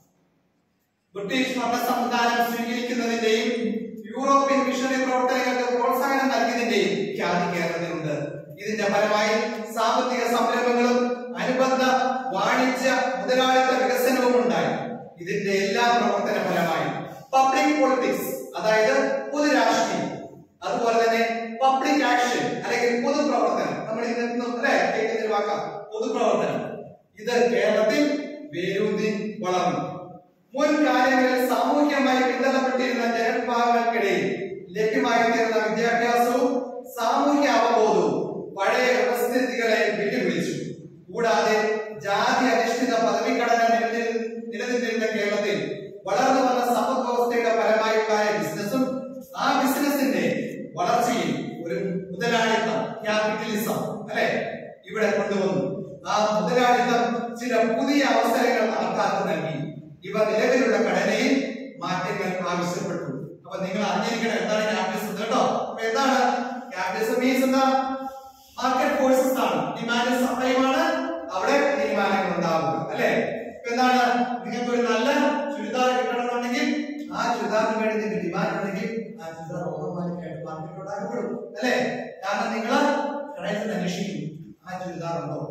ബ്രിട്ടീഷ് ഭരണ സംവിധാനം സ്വീകരിക്കുന്നതിന്റെയും യൂറോപ്യൻ മിഷണറി പ്രവർത്തനങ്ങൾക്ക് പ്രോത്സാഹനം നൽകിയതിന്റെയും ഖ്യാതി കേരളത്തിലുണ്ട് ഇതിന്റെ ഫലമായി സാമ്പത്തിക സംരംഭങ്ങളും അനുബന്ധ വാണിജ്യ മുതലാളിത്ത വികസനവും ഉണ്ടായി ഇതിന്റെ എല്ലാ പ്രവർത്തന ഫലമായി പബ്ലിക് പൊളിറ്റിക്സ് അതായത് പൊതുരാഷ്ട്രീയം അതുപോലെ തന്നെ പബ്ലിക് ആക്ഷൻ അല്ലെങ്കിൽ പൊതുപ്രവർത്തനം നമ്മൾ ഇന്ന് അല്ലെ കേൾക്കുന്ന ഒരു വാക്കാം പൊതുപ്രവർത്തനം ഇത് കേരളത്തിൽ വേരൂന്നി വളർന്നു മുൻകാലങ്ങളിൽ സാമൂഹ്യമായി പിന്തള്ളപ്പെട്ടിരുന്ന ജനവിഭാഗങ്ങൾക്കിടയിൽ ലഭ്യമായി തീർന്ന വിദ്യാഭ്യാസവും സാമൂഹ്യ അവബോധവും പഴയ വ്യവസ്ഥിതികളെ വെല്ലുവിളിച്ചു കൂടാതെ ജാതി അധിഷ്ഠിത പദവിഘടന നിലനിൽ- നിലനിന്നിരുന്ന കേരളത്തിൽ വളർന്നു വന്ന സമ്പദ് വ്യവസ്ഥയുടെ ഫലമായുണ്ടായ ബിസിനസ്സും ആ ബിസിനസിന്റെ വളർച്ചയിൽ ഒരു മുതലാളിത്തം ക്യാപിറ്റലിസം അല്ലെ ഇവിടെ കൊണ്ടുവന്നു ആ മുതലാളിത്തം ചില പുതിയ അവസരങ്ങൾ ആൾക്കാർക്ക് നൽകി ഇവ നിലവിലുള്ള ഘടനയിൽ മാറ്റങ്ങൾ ആവശ്യപ്പെട്ടു അപ്പൊ നിങ്ങൾ അറിഞ്ഞിരിക്കണം എന്താണ് ക്യാപിറ്റലിസം കേട്ടോ അപ്പൊ എന്താണ് ക്യാപിറ്റലിസം മീൻസ് എന്താ മാർക്കറ്റ് ഫോഴ്സസ് ആണ് ഡിമാൻഡ് സപ്ലൈയുമാണ് അവിടെ തീരുമാനങ്ങൾ ഉണ്ടാവുക അല്ലെ ഇപ്പൊ എന്താണ് നിങ്ങൾക്ക് ഒരു നല്ല ചുരിദാർ കിട്ടണമെന്നുണ്ടെങ്കിൽ ആ ചുരിദാറിന് വേണ്ടി നിങ്ങൾക്ക് ഡിമാൻഡ് ഉണ്ടെങ്കിൽ ആ ചുരിദാർ ഓട്ടോമാറ്റിക്കായിട്ട് മാർക്കറ്റിൽ ഉണ്ടാക്കപ്പെടും അല്ലെ കാരണം നിങ്ങൾ കടയിൽ നിന്ന് അന്വേഷിക്കും ആ ചുരിദാർ ഉണ്ടോ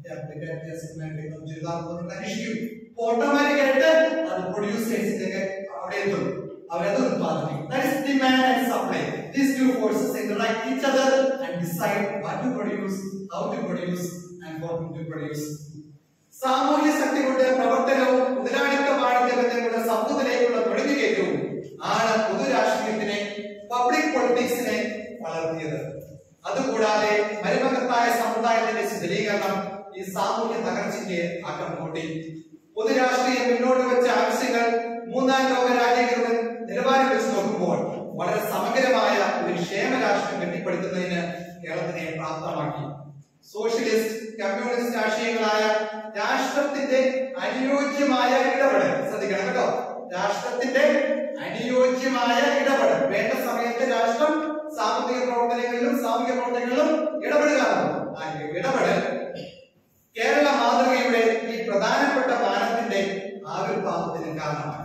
ചുരിദാർ ഉണ്ടോ നിങ്ങൾ അന്വേഷിക്കും ഓട്ടോമാറ്റിക് ആയിട്ട് അത് പ്രൊഡ്യൂസേഴ്സിലേക്ക് അവിടെ എത്തും അവരത് ഉത്പാദിപ്പിക്കും that is demand and supply these two forces interact each other and decide what to produce how to produce and for to produce സാമൂഹ്യ ശക്തികളുടെ പ്രവർത്തനവും മുതലാളിത്ത വാണിജ്യ ബന്ധങ്ങളുടെ സമൂഹത്തിലേക്കുള്ള നുഴഞ്ഞുകയറ്റവും ആണ് പൊതുരാഷ്ട്രീയത്തിനെ പബ്ലിക് പൊളിറ്റിക്സിനെ വളർത്തിയത് അതുകൂടാതെ മരുമകത്തായ സമുദായത്തിന്റെ ശിഥിലീകരണം ഈ സാമൂഹ്യ തകർച്ചയ്ക്ക് ആക്കം കൂട്ടി പൊതുരാഷ്ട്രീയം മുന്നോട്ട് വെച്ച ആവശ്യങ്ങൾ മൂന്നാം ലോക രാജ്യങ്ങളുടെ നിലവാരം വെച്ച് നോക്കുമ്പോൾ വളരെ സമഗ്രമായ ഒരു ക്ഷേമ രാഷ്ട്രം കെട്ടിപ്പടുക്കുന്നതിന് കേരളത്തിനെ പ്രാപ്തമാക്കി സോഷ്യലിസ്റ്റ് കമ്മ്യൂണിസ്റ്റ് ആശയങ്ങളായ രാഷ്ട്രത്തിന്റെ അനുയോജ്യമായ ഇടപെടൽ ശ്രദ്ധിക്കണം കേട്ടോ രാഷ്ട്രത്തിന്റെ അനുയോജ്യമായ ഇടപെടൽ വേണ്ട സമയത്ത് രാഷ്ട്രം സാമ്പത്തിക പ്രവർത്തനങ്ങളിലും സാമൂഹിക പ്രവർത്തനങ്ങളിലും ഇടപെടുക ആ ഇടപെടൽ കേരള മാതൃകയുടെ ഈ പ്രധാനപ്പെട്ട മാനത്തിന്റെ ആവിർഭാവത്തിന് കാരണമാണ്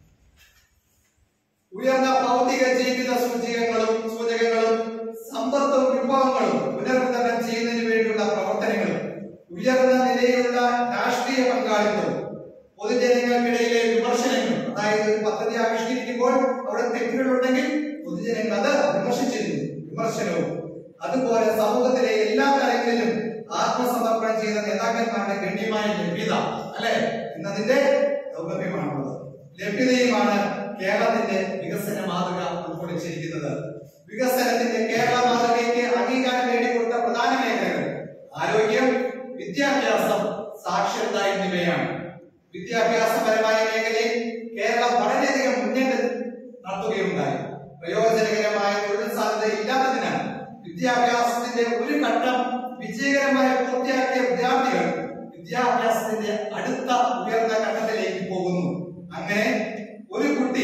ഉയർന്ന ഭൗതിക ജീവിത സൂചകങ്ങളും സൂചകങ്ങളും സമ്പത്തും വിഭവങ്ങളും പുനരുദ്ധരണം ചെയ്യുന്നതിന് വേണ്ടിയുള്ള പ്രവർത്തനങ്ങളും ഉയർന്ന നിലയിലുള്ള രാഷ്ട്രീയ പങ്കാളിത്തവും പൊതുജനങ്ങൾക്കിടയിലെ വിമർശനങ്ങളും അതായത് ഒരു പദ്ധതി ആവിഷ്കരിക്കുമ്പോൾ അവിടെ തെറ്റുകളുണ്ടെങ്കിൽ പൊതുജനങ്ങൾ അത് വിമർശിച്ചിരുന്നു വിമർശനവും അതുപോലെ സമൂഹത്തിലെ എല്ലാ തലങ്ങളിലും ആത്മസമർപ്പണം ചെയ്ത നേതാക്കന്മാരുടെ ഗണ്യമായ ലഭ്യത അല്ലെ എന്നതിന്റെ ദൗർലഭ്യമാണുള്ളത് ലഭ്യതയുമാണ് കേരളത്തിന്റെ വികസന മാതൃക ഉൾക്കൊള്ളിച്ചിരിക്കുന്നത് വികസനത്തിന്റെ കേരള മാതൃകയ്ക്ക് അംഗീകാരം നേടിക്കൊടുത്ത പ്രധാന മേഖലകൾ ആരോഗ്യം വിദ്യാഭ്യാസം സാക്ഷരത എന്നിവയാണ് വിദ്യാഭ്യാസപരമായ മേഖലയിൽ കേരളം വളരെയധികം മുന്നേറ്റം നടത്തുകയുണ്ടായി പ്രയോജനകരമായ തൊഴിൽ സാധ്യത ഇല്ലാത്തതിനാൽ വിദ്യാഭ്യാസത്തിന്റെ ഒരു ഘട്ടം വിജയകരമായി പൂർത്തിയാക്കിയ വിദ്യാർത്ഥികൾ വിദ്യാഭ്യാസത്തിന്റെ അടുത്ത ഉയർന്ന ഘട്ടത്തിലേക്ക് പോകുന്നു അങ്ങനെ ഒരു കുട്ടി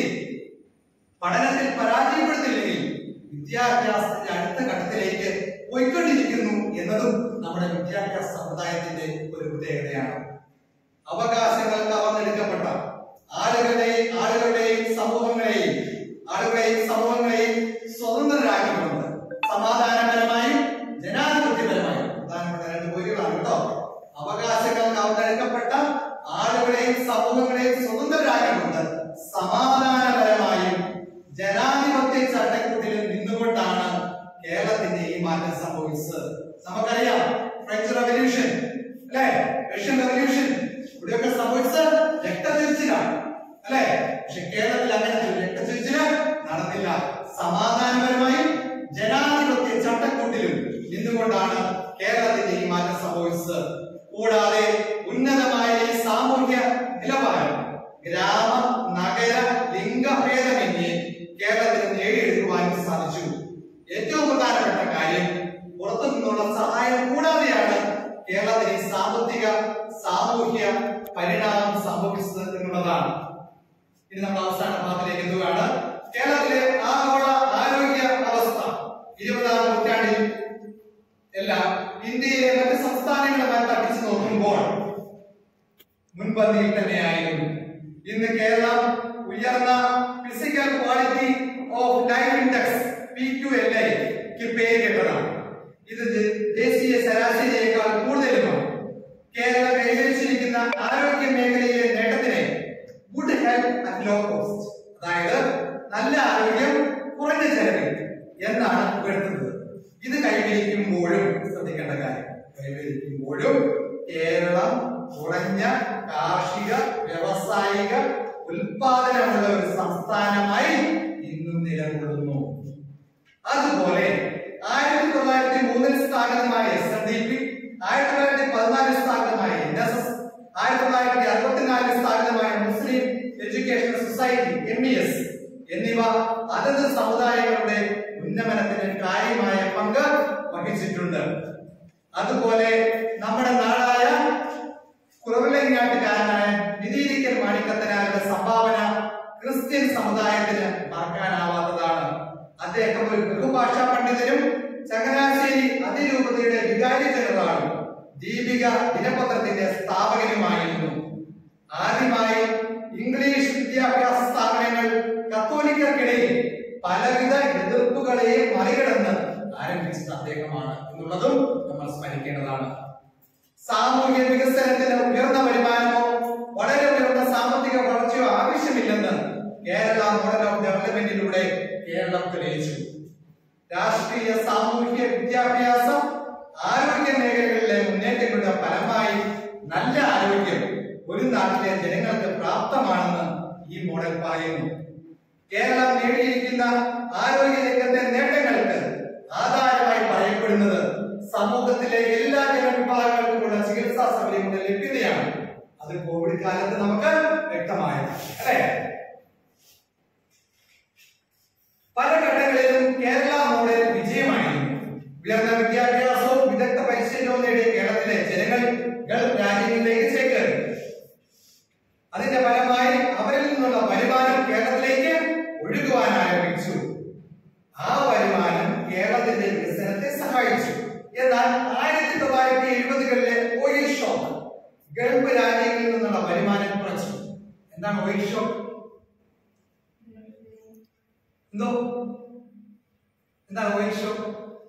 പഠനത്തിൽ പരാജയപ്പെടുന്നില്ലെങ്കിൽ വിദ്യാഭ്യാസത്തിന്റെ അടുത്ത ഘട്ടത്തിലേക്ക് പോയിക്കൊണ്ടിരിക്കുന്നു എന്നതും നമ്മുടെ വിദ്യാഭ്യാസ സമുദായത്തിന്റെ ഒരു പ്രത്യേകതയാണ് അവകാശങ്ങൾ കവർന്നെടുക്കപ്പെട്ട ആളുകളുടെയും ആളുകളുടെയും സമൂഹങ്ങളെയും ആളുകളെയും സമൂഹങ്ങളെയും സ്വതന്ത്രരാക്കിക്കൊണ്ട് സമാധാനപരമായും ജനാധിപത്യപരമായും പ്രധാനപ്പെട്ട രണ്ട് പോയിന്റുകളാണ് കേട്ടോ അവകാശങ്ങൾ കവർന്നെടുക്കപ്പെട്ട ആളുകളെയും സമൂഹങ്ങളെയും സ്വതന്ത്രരാക്കിക്കൊണ്ട് സമാധാനപരമായും ജനാധിപത്യ ചട്ടക്കൂട്ടിൽ നിന്നുകൊണ്ടാണ് കേരളത്തിന്റെ ഈ മാറ്റം സംഭവിച്ചത് നമുക്കറിയാം ഫ്രഞ്ച് റവല്യൂഷൻ അല്ലെ റഷ്യൻ റവല്യൂഷൻ ഇവിടെയൊക്കെ സംഭവിച്ചത് രക്തചൊരിച്ചിലാണ് അല്ലെ പക്ഷെ കേരളത്തിൽ അങ്ങനെ ഒരു രക്തചൊരിച്ചില് നടന്നില്ല സമാധാനപരമായും ജനാധിപത്യ ചട്ടക്കൂട്ടിലും നിന്നുകൊണ്ടാണ് കേരളത്തിന്റെ ഈ മാറ്റം സംഭവിച്ചത് കൂടാതെ ഉന്നതമായ ഈ സാമൂഹ്യ നിലവാരം ഗ്രാമ നഗര ലിംഗഭേദമന്യേ കേരളത്തിന് നേടിയെടുക്കുവാനും സാധിച്ചു ഏറ്റവും പ്രധാനപ്പെട്ട കാര്യം പുറത്തു നിന്നുള്ള സഹായം കൂടാതെയാണ് കേരളത്തിന് ഈ സാമ്പത്തിക സാമൂഹ്യ പരിണാമം സംഭവിച്ചത് എന്നുള്ളതാണ് ഇനി നമ്മൾ അവസാന ഭാഗത്തിലേക്ക് എത്തുകയാണ് കേരളത്തിലെ ആഗോള ആരോഗ്യ അവസ്ഥ ഇരുപതാം നൂറ്റാണ്ടിൽ എല്ലാം ഇന്ത്യയിലെ മറ്റ് സംസ്ഥാനങ്ങളുമായി തട്ടിച്ചു നോക്കുമ്പോൾ മുൻപന്തിയിൽ തന്നെയായിരുന്നു ഇന്ന് കേരളം ഉയർന്ന physical quality of life index P Q L ഐക്ക് പേര് കേട്ടതാണ് ഇത് ദേ- ദേശീയ ശരാശരിയേക്കാൾ കൂടുതലുമാണ് കേരളം കൈവരിച്ചിരിക്കുന്ന ആരോഗ്യ മേഖലയിലെ നേട്ടത്തിനെ good health at low cost അതായത് നല്ല ആരോഗ്യം കുറഞ്ഞ ചെലവിൽ എന്നാണ് ഉയർത്തുന്നത് ഇത് കൈവരിക്കുമ്പോഴും ശ്രദ്ധിക്കേണ്ട കാര്യം കൈവരിക്കുമ്പോഴും കേരളം കുറഞ്ഞ കാർഷിക വ്യവസായിക ഉൽപാദനമുള്ള ഒരു സംസ്ഥാനമായി ഇന്നും നിലകൊള്ളുന്നു അതുപോലെ ആയിരത്തി തൊള്ളായിരത്തി മൂന്നിൽ സ്ഥാപിതമായ എസ് എൻ ഡി പി ആയിരത്തി തൊള്ളായിരത്തി പതിനാലിൽ സ്ഥാപിതമായ എൻ എസ് എസ് ആയിരത്തി തൊള്ളായിരത്തി അറുപത്തിനാലിൽ സ്ഥാപിതമായ Muslim education society M E S എന്നിവ അതത് സമുദായങ്ങളുടെ ഉന്നമനത്തിന് കാര്യമായ പങ്ക് വഹിച്ചിട്ടുണ്ട് അതുപോലെ നമ്മുടെ നാടായ കുറവിലങ്ങാട്ടുകാരനായ നിതീരിക്കൽ മാണിക്കത്തനാരുടെ സംഭാവന ക്രിസ്ത്യൻ സമുദായത്തിന് മറക്കാനാവാത്തതാണ് അദ്ദേഹം ഒരു ബഹുഭാഷാ പണ്ഡിതനും ചങ്ങനാശ്ശേരി അതിരൂപതയുടെ വികാരി ജനറലാണ് ദീപിക ദിനപത്രത്തിന്റെ സ്ഥാപകനുമായിരുന്നു ആദ്യമായി ഇംഗ്ലീഷ് വിദ്യാഭ്യാസ സ്ഥാപനങ്ങൾ കത്തോലിക്കർക്കിടയിൽ പലവിധ എതിർപ്പുകളെയും മറികടന്ന് ആരംഭിച്ചത് അദ്ദേഹമാണ് എന്നുള്ളതും നമ്മൾ സ്മരിക്കേണ്ടതാണ് സാമൂഹ്യ വികസനത്തിന് ഉയർന്ന വരുമാനമോ വളരെ ഉയർന്ന സാമ്പത്തിക വളർച്ചയോ ആവശ്യമില്ലെന്ന് കേരള മോഡൽ ഓഫ് ഡെവലപ്മെന്റിലൂടെ കേരളം തെളിയിച്ചു രാഷ്ട്രീയ സാമൂഹ്യ വിദ്യാഭ്യാസ ആരോഗ്യ മേഖലകളിലെ മുന്നേറ്റങ്ങളുടെ ഫലമായി നല്ല ആരോഗ്യം ഒരു നാട്ടിലെ ജനങ്ങൾക്ക് പ്രാപ്തമാണെന്ന് ഈ മോഡൽ പറയുന്നു കേരളം നേടിയിരിക്കുന്ന ആരോഗ്യ രംഗത്തെ നേട്ടങ്ങൾക്ക് ആധാരമായി പറയപ്പെടുന്നത് സമൂഹത്തിലെ എല്ലാ ജനവിഭാഗങ്ങൾക്കുമുള്ള ചികിത്സാ സൗകര്യങ്ങളുടെ ലഭ്യതയാണ് അത് കോവിഡ് കാലത്ത് നമുക്ക് വ്യക്തമായത് അല്ലേ പല ഒഴുകുവാൻ ആരംഭിച്ചു ആ വരുമാനം കേരളത്തിന്റെ വികസനത്തെ സഹായിച്ചു എന്നാൽ ആയിരത്തി തൊള്ളായിരത്തി എഴുപതുകളിലെ ഓയിൽ ഷോക്ക് ഗൾഫ് രാജ്യങ്ങളിൽ നിന്നുള്ള വരുമാനം കുറച്ചു എന്താണ് ഓയിൽ ഷോക്ക് എന്തോ എന്താണ് ഓയിൽ ഷോക്ക്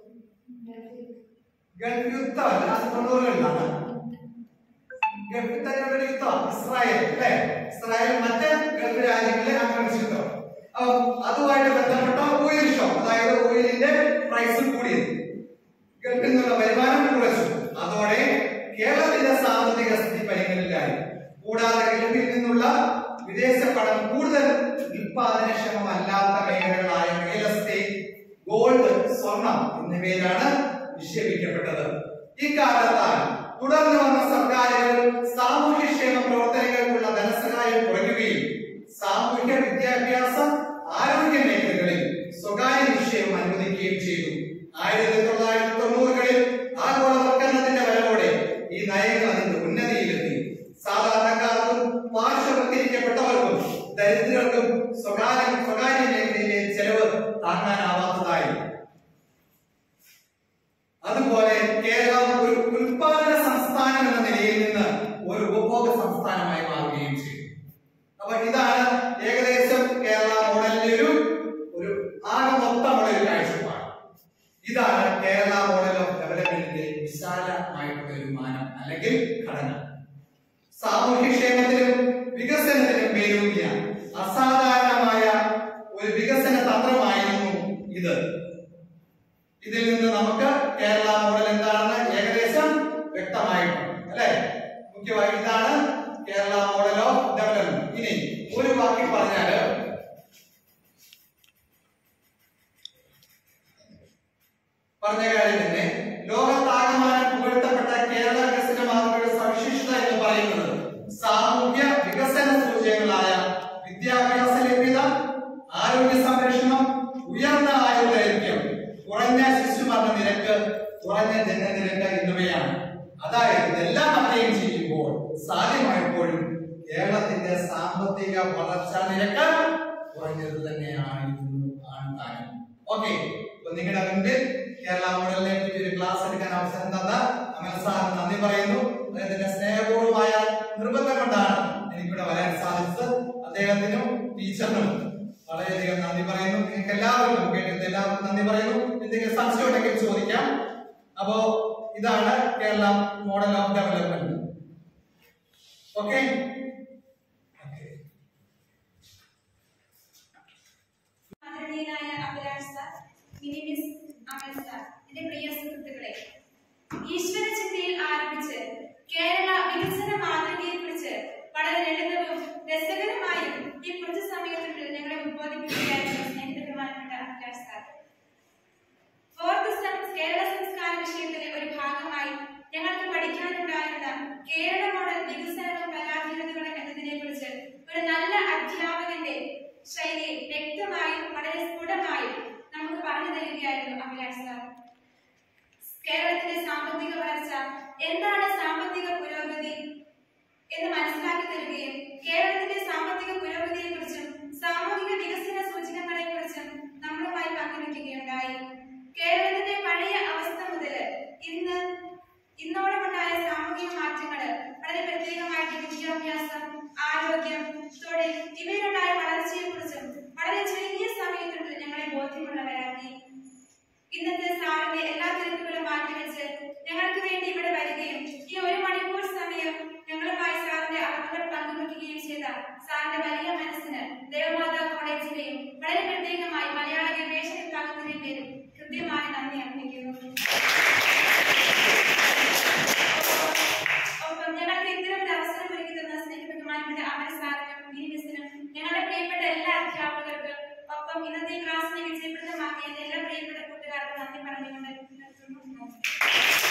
ഗൾഫ് യുദ്ധമല്ല അത് തൊണ്ണൂറുകളിലാണ് ഗൾഫിൽ തന്നെയുള്ള ഒരു യുദ്ധം ഇസ്രായേൽ അല്ലെ ഇസ്രായേൽ മറ്റ് ഗൾഫ് രാജ്യങ്ങളെ ആക്രമിച്ച യുദ്ധം അപ്പൊ അതുമായിട്ട് ബന്ധപ്പെട്ട ഓയിൽ ഷോക്ക് അതായത് ഓയിലിന്റെ പ്രൈസ് കൂടിയത് ഗൾഫിൽ നിന്നുള്ള വരുമാനം കുറച്ചു അതോടെ കേരളത്തിന്റെ സാമ്പത്തിക സ്ഥിതി പരിഗണിലായി കൂടാതെ ഗൾഫിൽ നിന്നുള്ള വിദേശ പണം കൂടുതൽ ഉൽപാദനക്ഷമമല്ലാത്ത മേഖലകളായ റിയൽ എസ്റ്റേറ്റ് ഗോൾഡ് സ്വർണം എന്നിവയിലാണ് നിക്ഷേപിക്കപ്പെട്ടത് ഇക്കാലത്താൽ തുടർന്ന് വന്ന സർക്കാരുകൾ സാമൂഹ്യക്ഷേമ പ്രവർത്തനങ്ങൾക്കുള്ള ധനസഹായം കുറയ്ക്കുകയും സാമൂഹ്യ വിദ്യാഭ്യാസ ആരോഗ്യ മേഖലകളിൽ സ്വകാര്യ നിക്ഷേപം അനുവദിക്കുകയും ചെയ്തു ആയിരത്തി തൊള്ളായിരത്തി തൊണ്ണൂറുകളിൽ ആഗോളവൽക്കരണത്തിന്റെ വരവോടെ ഈ നയങ്ങൾ അതിന്റെ ഉന്നതിയിലെത്തി സാധാരണക്കാർക്കും പാർശ്വവൽക്കരിക്കപ്പെട്ടവർക്കും ദരിദ്രർക്കും സ്വകാര്യ സ്വകാര്യ മേഖലയിലെ ചെലവ് താങ്ങാനാവാത്തതായി അതുപോലെ കേരളം ഒരു ഉൽപാദന സംസ്ഥാനം എന്ന നിലയിൽ നിന്ന് ഒരു ഉപഭോഗ സംസ്ഥാനമായി മാറുകയും ചെയ്തു അപ്പൊ ഇതാണ് ഏകദേശം കേരള മോഡലിന്റെ ഒരു ഒരു ആകെ മൊത്തമുള്ള ഒരു കാഴ്ചപ്പാട് ഇതാണ് കേരള മോഡൽ ഓഫ് ഡെവലപ്മെന്റിന്റെ വിശാലമായിട്ടുള്ള ഒരു മാനം അല്ലെങ്കിൽ ഘടന സാമൂഹ്യക്ഷേമത്തിനും വികസനത്തിനും പേരൂന്നിയ അസാധാരണമായ ഒരു വികസന തന്ത്രമായിരുന്നു ഇത് ഇതിൽ നിന്ന് നമുക്ക് കേരള മോഡൽ എന്താണെന്ന് ഏകദേശം വ്യക്തമായിട്ടുണ്ട് അല്ലെ മുഖ്യമായി ഇതാണ് കേരള മോഡൽ ഓഫ് ഡെവലപ്മെന്റ് ഇനി ഒരു വാക്കിൽ പറഞ്ഞാല് പറഞ്ഞ കാര്യം തന്നെ ലോകത്താകമാനം പുകഴ്ത്തപ്പെട്ട കേരള വികസന മാതൃകയുടെ സവിശേഷത എന്ന് പറയുന്നത് സാമൂഹ്യ വികസന സൂചകങ്ങളായ വിദ്യാഭ്യാസ ലഭ്യത ആരോഗ്യ സംരക്ഷണം ഉയർന്ന ആയുർദൈർഘ്യം കുറഞ്ഞ ശിശുമരണ നിരക്ക് കുറഞ്ഞ ജനനിരക്ക് എന്നിവയാണ് അതായത് ഇതെല്ലാം അध्यയനം ചെയ്യുമ്പോൾ സാധ്യമായപ്പോഴും കേരളത്തിന്റെ സാമ്പത്തിക വളർച്ചാ നിരക്ക് കുറഞ്ഞത് തന്നെയാണ് ഇന്നും ആണ് താനും ഓക്കെ അപ്പൊ നിങ്ങളുടെ മുൻപിൽ കേരള മോഡലിനെ പറ്റി ഒരു ക്ലാസ് എടുക്കാൻ അവസരം തന്ന അമൽ സാറിന് നന്ദി പറയുന്നു അദ്ദേഹത്തിന്റെ സ്നേഹപൂർവമായ നിർബന്ധം കൊണ്ടാണ് എനിക്കിവിടെ വരാൻ സാധിച്ചത് അദ്ദേഹത്തിനും ടീച്ചറിനും വളരെയധികം നന്ദി പറയുന്നു നിങ്ങൾക്ക് എല്ലാവർക്കും കേട്ടത് എല്ലാവർക്കും നന്ദി പറയുന്നു എന്തെങ്കിലും സംശയം ഉണ്ടെങ്കിൽ ചോദിക്കാം അപ്പോ ഇതാണ് Kerala model of development okay ആദരണീയനായ Abhilash sir Mini miss Amal sir എന്റെ പ്രിയ സുഹൃത്തുക്കളെ ഈശ്വര ചിന്തയിൽ ആരംഭിച്ച് കേരള വികസന മാതൃകയെ കുറിച്ച് വളരെ ലളിതവും രസകരമായും ഈ കുറച്ച് സമയത്തിനുള്ളിൽ ഞങ്ങളെ ഉദ്ബോധിപ്പിക്കുകയായിരുന്നു സ്നേഹിത ബഹുമാനപ്പെട്ട Abhilash sir fourth sem Kerala സംസ്കാര വിഷയത്തിലെ ഒരു ഭാഗമായി ഞങ്ങൾക്ക് പഠിക്കാനുണ്ടായിരുന്ന കേരള മോഡൽ വികസനവും കലാധീനതകളും എന്നതിനെ കുറിച്ച് ഒരു നല്ല അധ്യാപകന്റെ ശൈലിയിൽ വ്യക്തമായും വളരെ സ്ഫുടമായും നമുക്ക് പറഞ്ഞു തരികയായിരുന്നു അഭിലാഷ് സാർ കേരളത്തിന്റെ സാമ്പത്തിക വളർച്ച എന്താണ് സാമ്പത്തിക പുരോഗതി എന്ന് മനസ്സിലാക്കി തരികയും കേരളത്തിന്റെ സാമ്പത്തിക പുരോഗതിയെ കുറിച്ചും സാമൂഹിക വികസന സൂചകങ്ങളെ കുറിച്ചും നമ്മളുമായി പങ്കുവെക്കുകയുണ്ടായി കേരളത്തിന്റെ പഴയ അവസ്ഥ മുതൽ ഇന്ന് ഇന്നോളമുണ്ടായ സാമൂഹിക മാറ്റങ്ങള് വളരെ പ്രത്യേകമായിട്ട് വിദ്യാഭ്യാസം ആരോഗ്യം തൊഴിൽ ഇവയിലുണ്ടായ വളർച്ചയെ കുറിച്ചും വളരെ ചുരുങ്ങിയ സമയത്തിനുള്ളിൽ ഞങ്ങളെ ബോധ്യമുള്ളവരാക്കി ഇന്നത്തെ സാറിന്റെ എല്ലാ തിരക്കുകളും മാറ്റിവെച്ച് ഞങ്ങൾക്ക് വേണ്ടി ഇവിടെ വരികയും ഈ ഒരു മണിക്കൂർ സമയം ഞങ്ങളുമായി സാറിന്റെ അറിവുകൾ പങ്കുവെക്കുകയും ചെയ്ത സാറിന്റെ വലിയ മനസ്സിന് ദേവമാതാ കോളേജിലെയും വളരെ പ്രത്യേകമായി മലയാള ഗവേഷണ വിഭാഗത്തിന്റെയും പേരിൽ കൃത്യമായി നന്ദി അർപ്പിക്കുന്നു ഒപ്പം ഞങ്ങൾക്ക് ഇത്തരം ഒരു അവസരം ഒരുക്കി തന്ന സ്നേഹബഹുമാനപ്പെട്ട അമര സാറിനും മിനി മിസ്സിനും ഞങ്ങളുടെ പ്രിയപ്പെട്ട എല്ലാ അധ്യാപകർക്കും ഒപ്പം ഇന്നത്തെ ഈ ക്ലാസ്സിനെ വിജയപ്രദമാക്കിയ എല്ലാ പ്രിയപ്പെട്ട കൂട്ടുകാർക്കും നന്ദി പറഞ്ഞുകൊണ്ട് നിർത്തുന്നു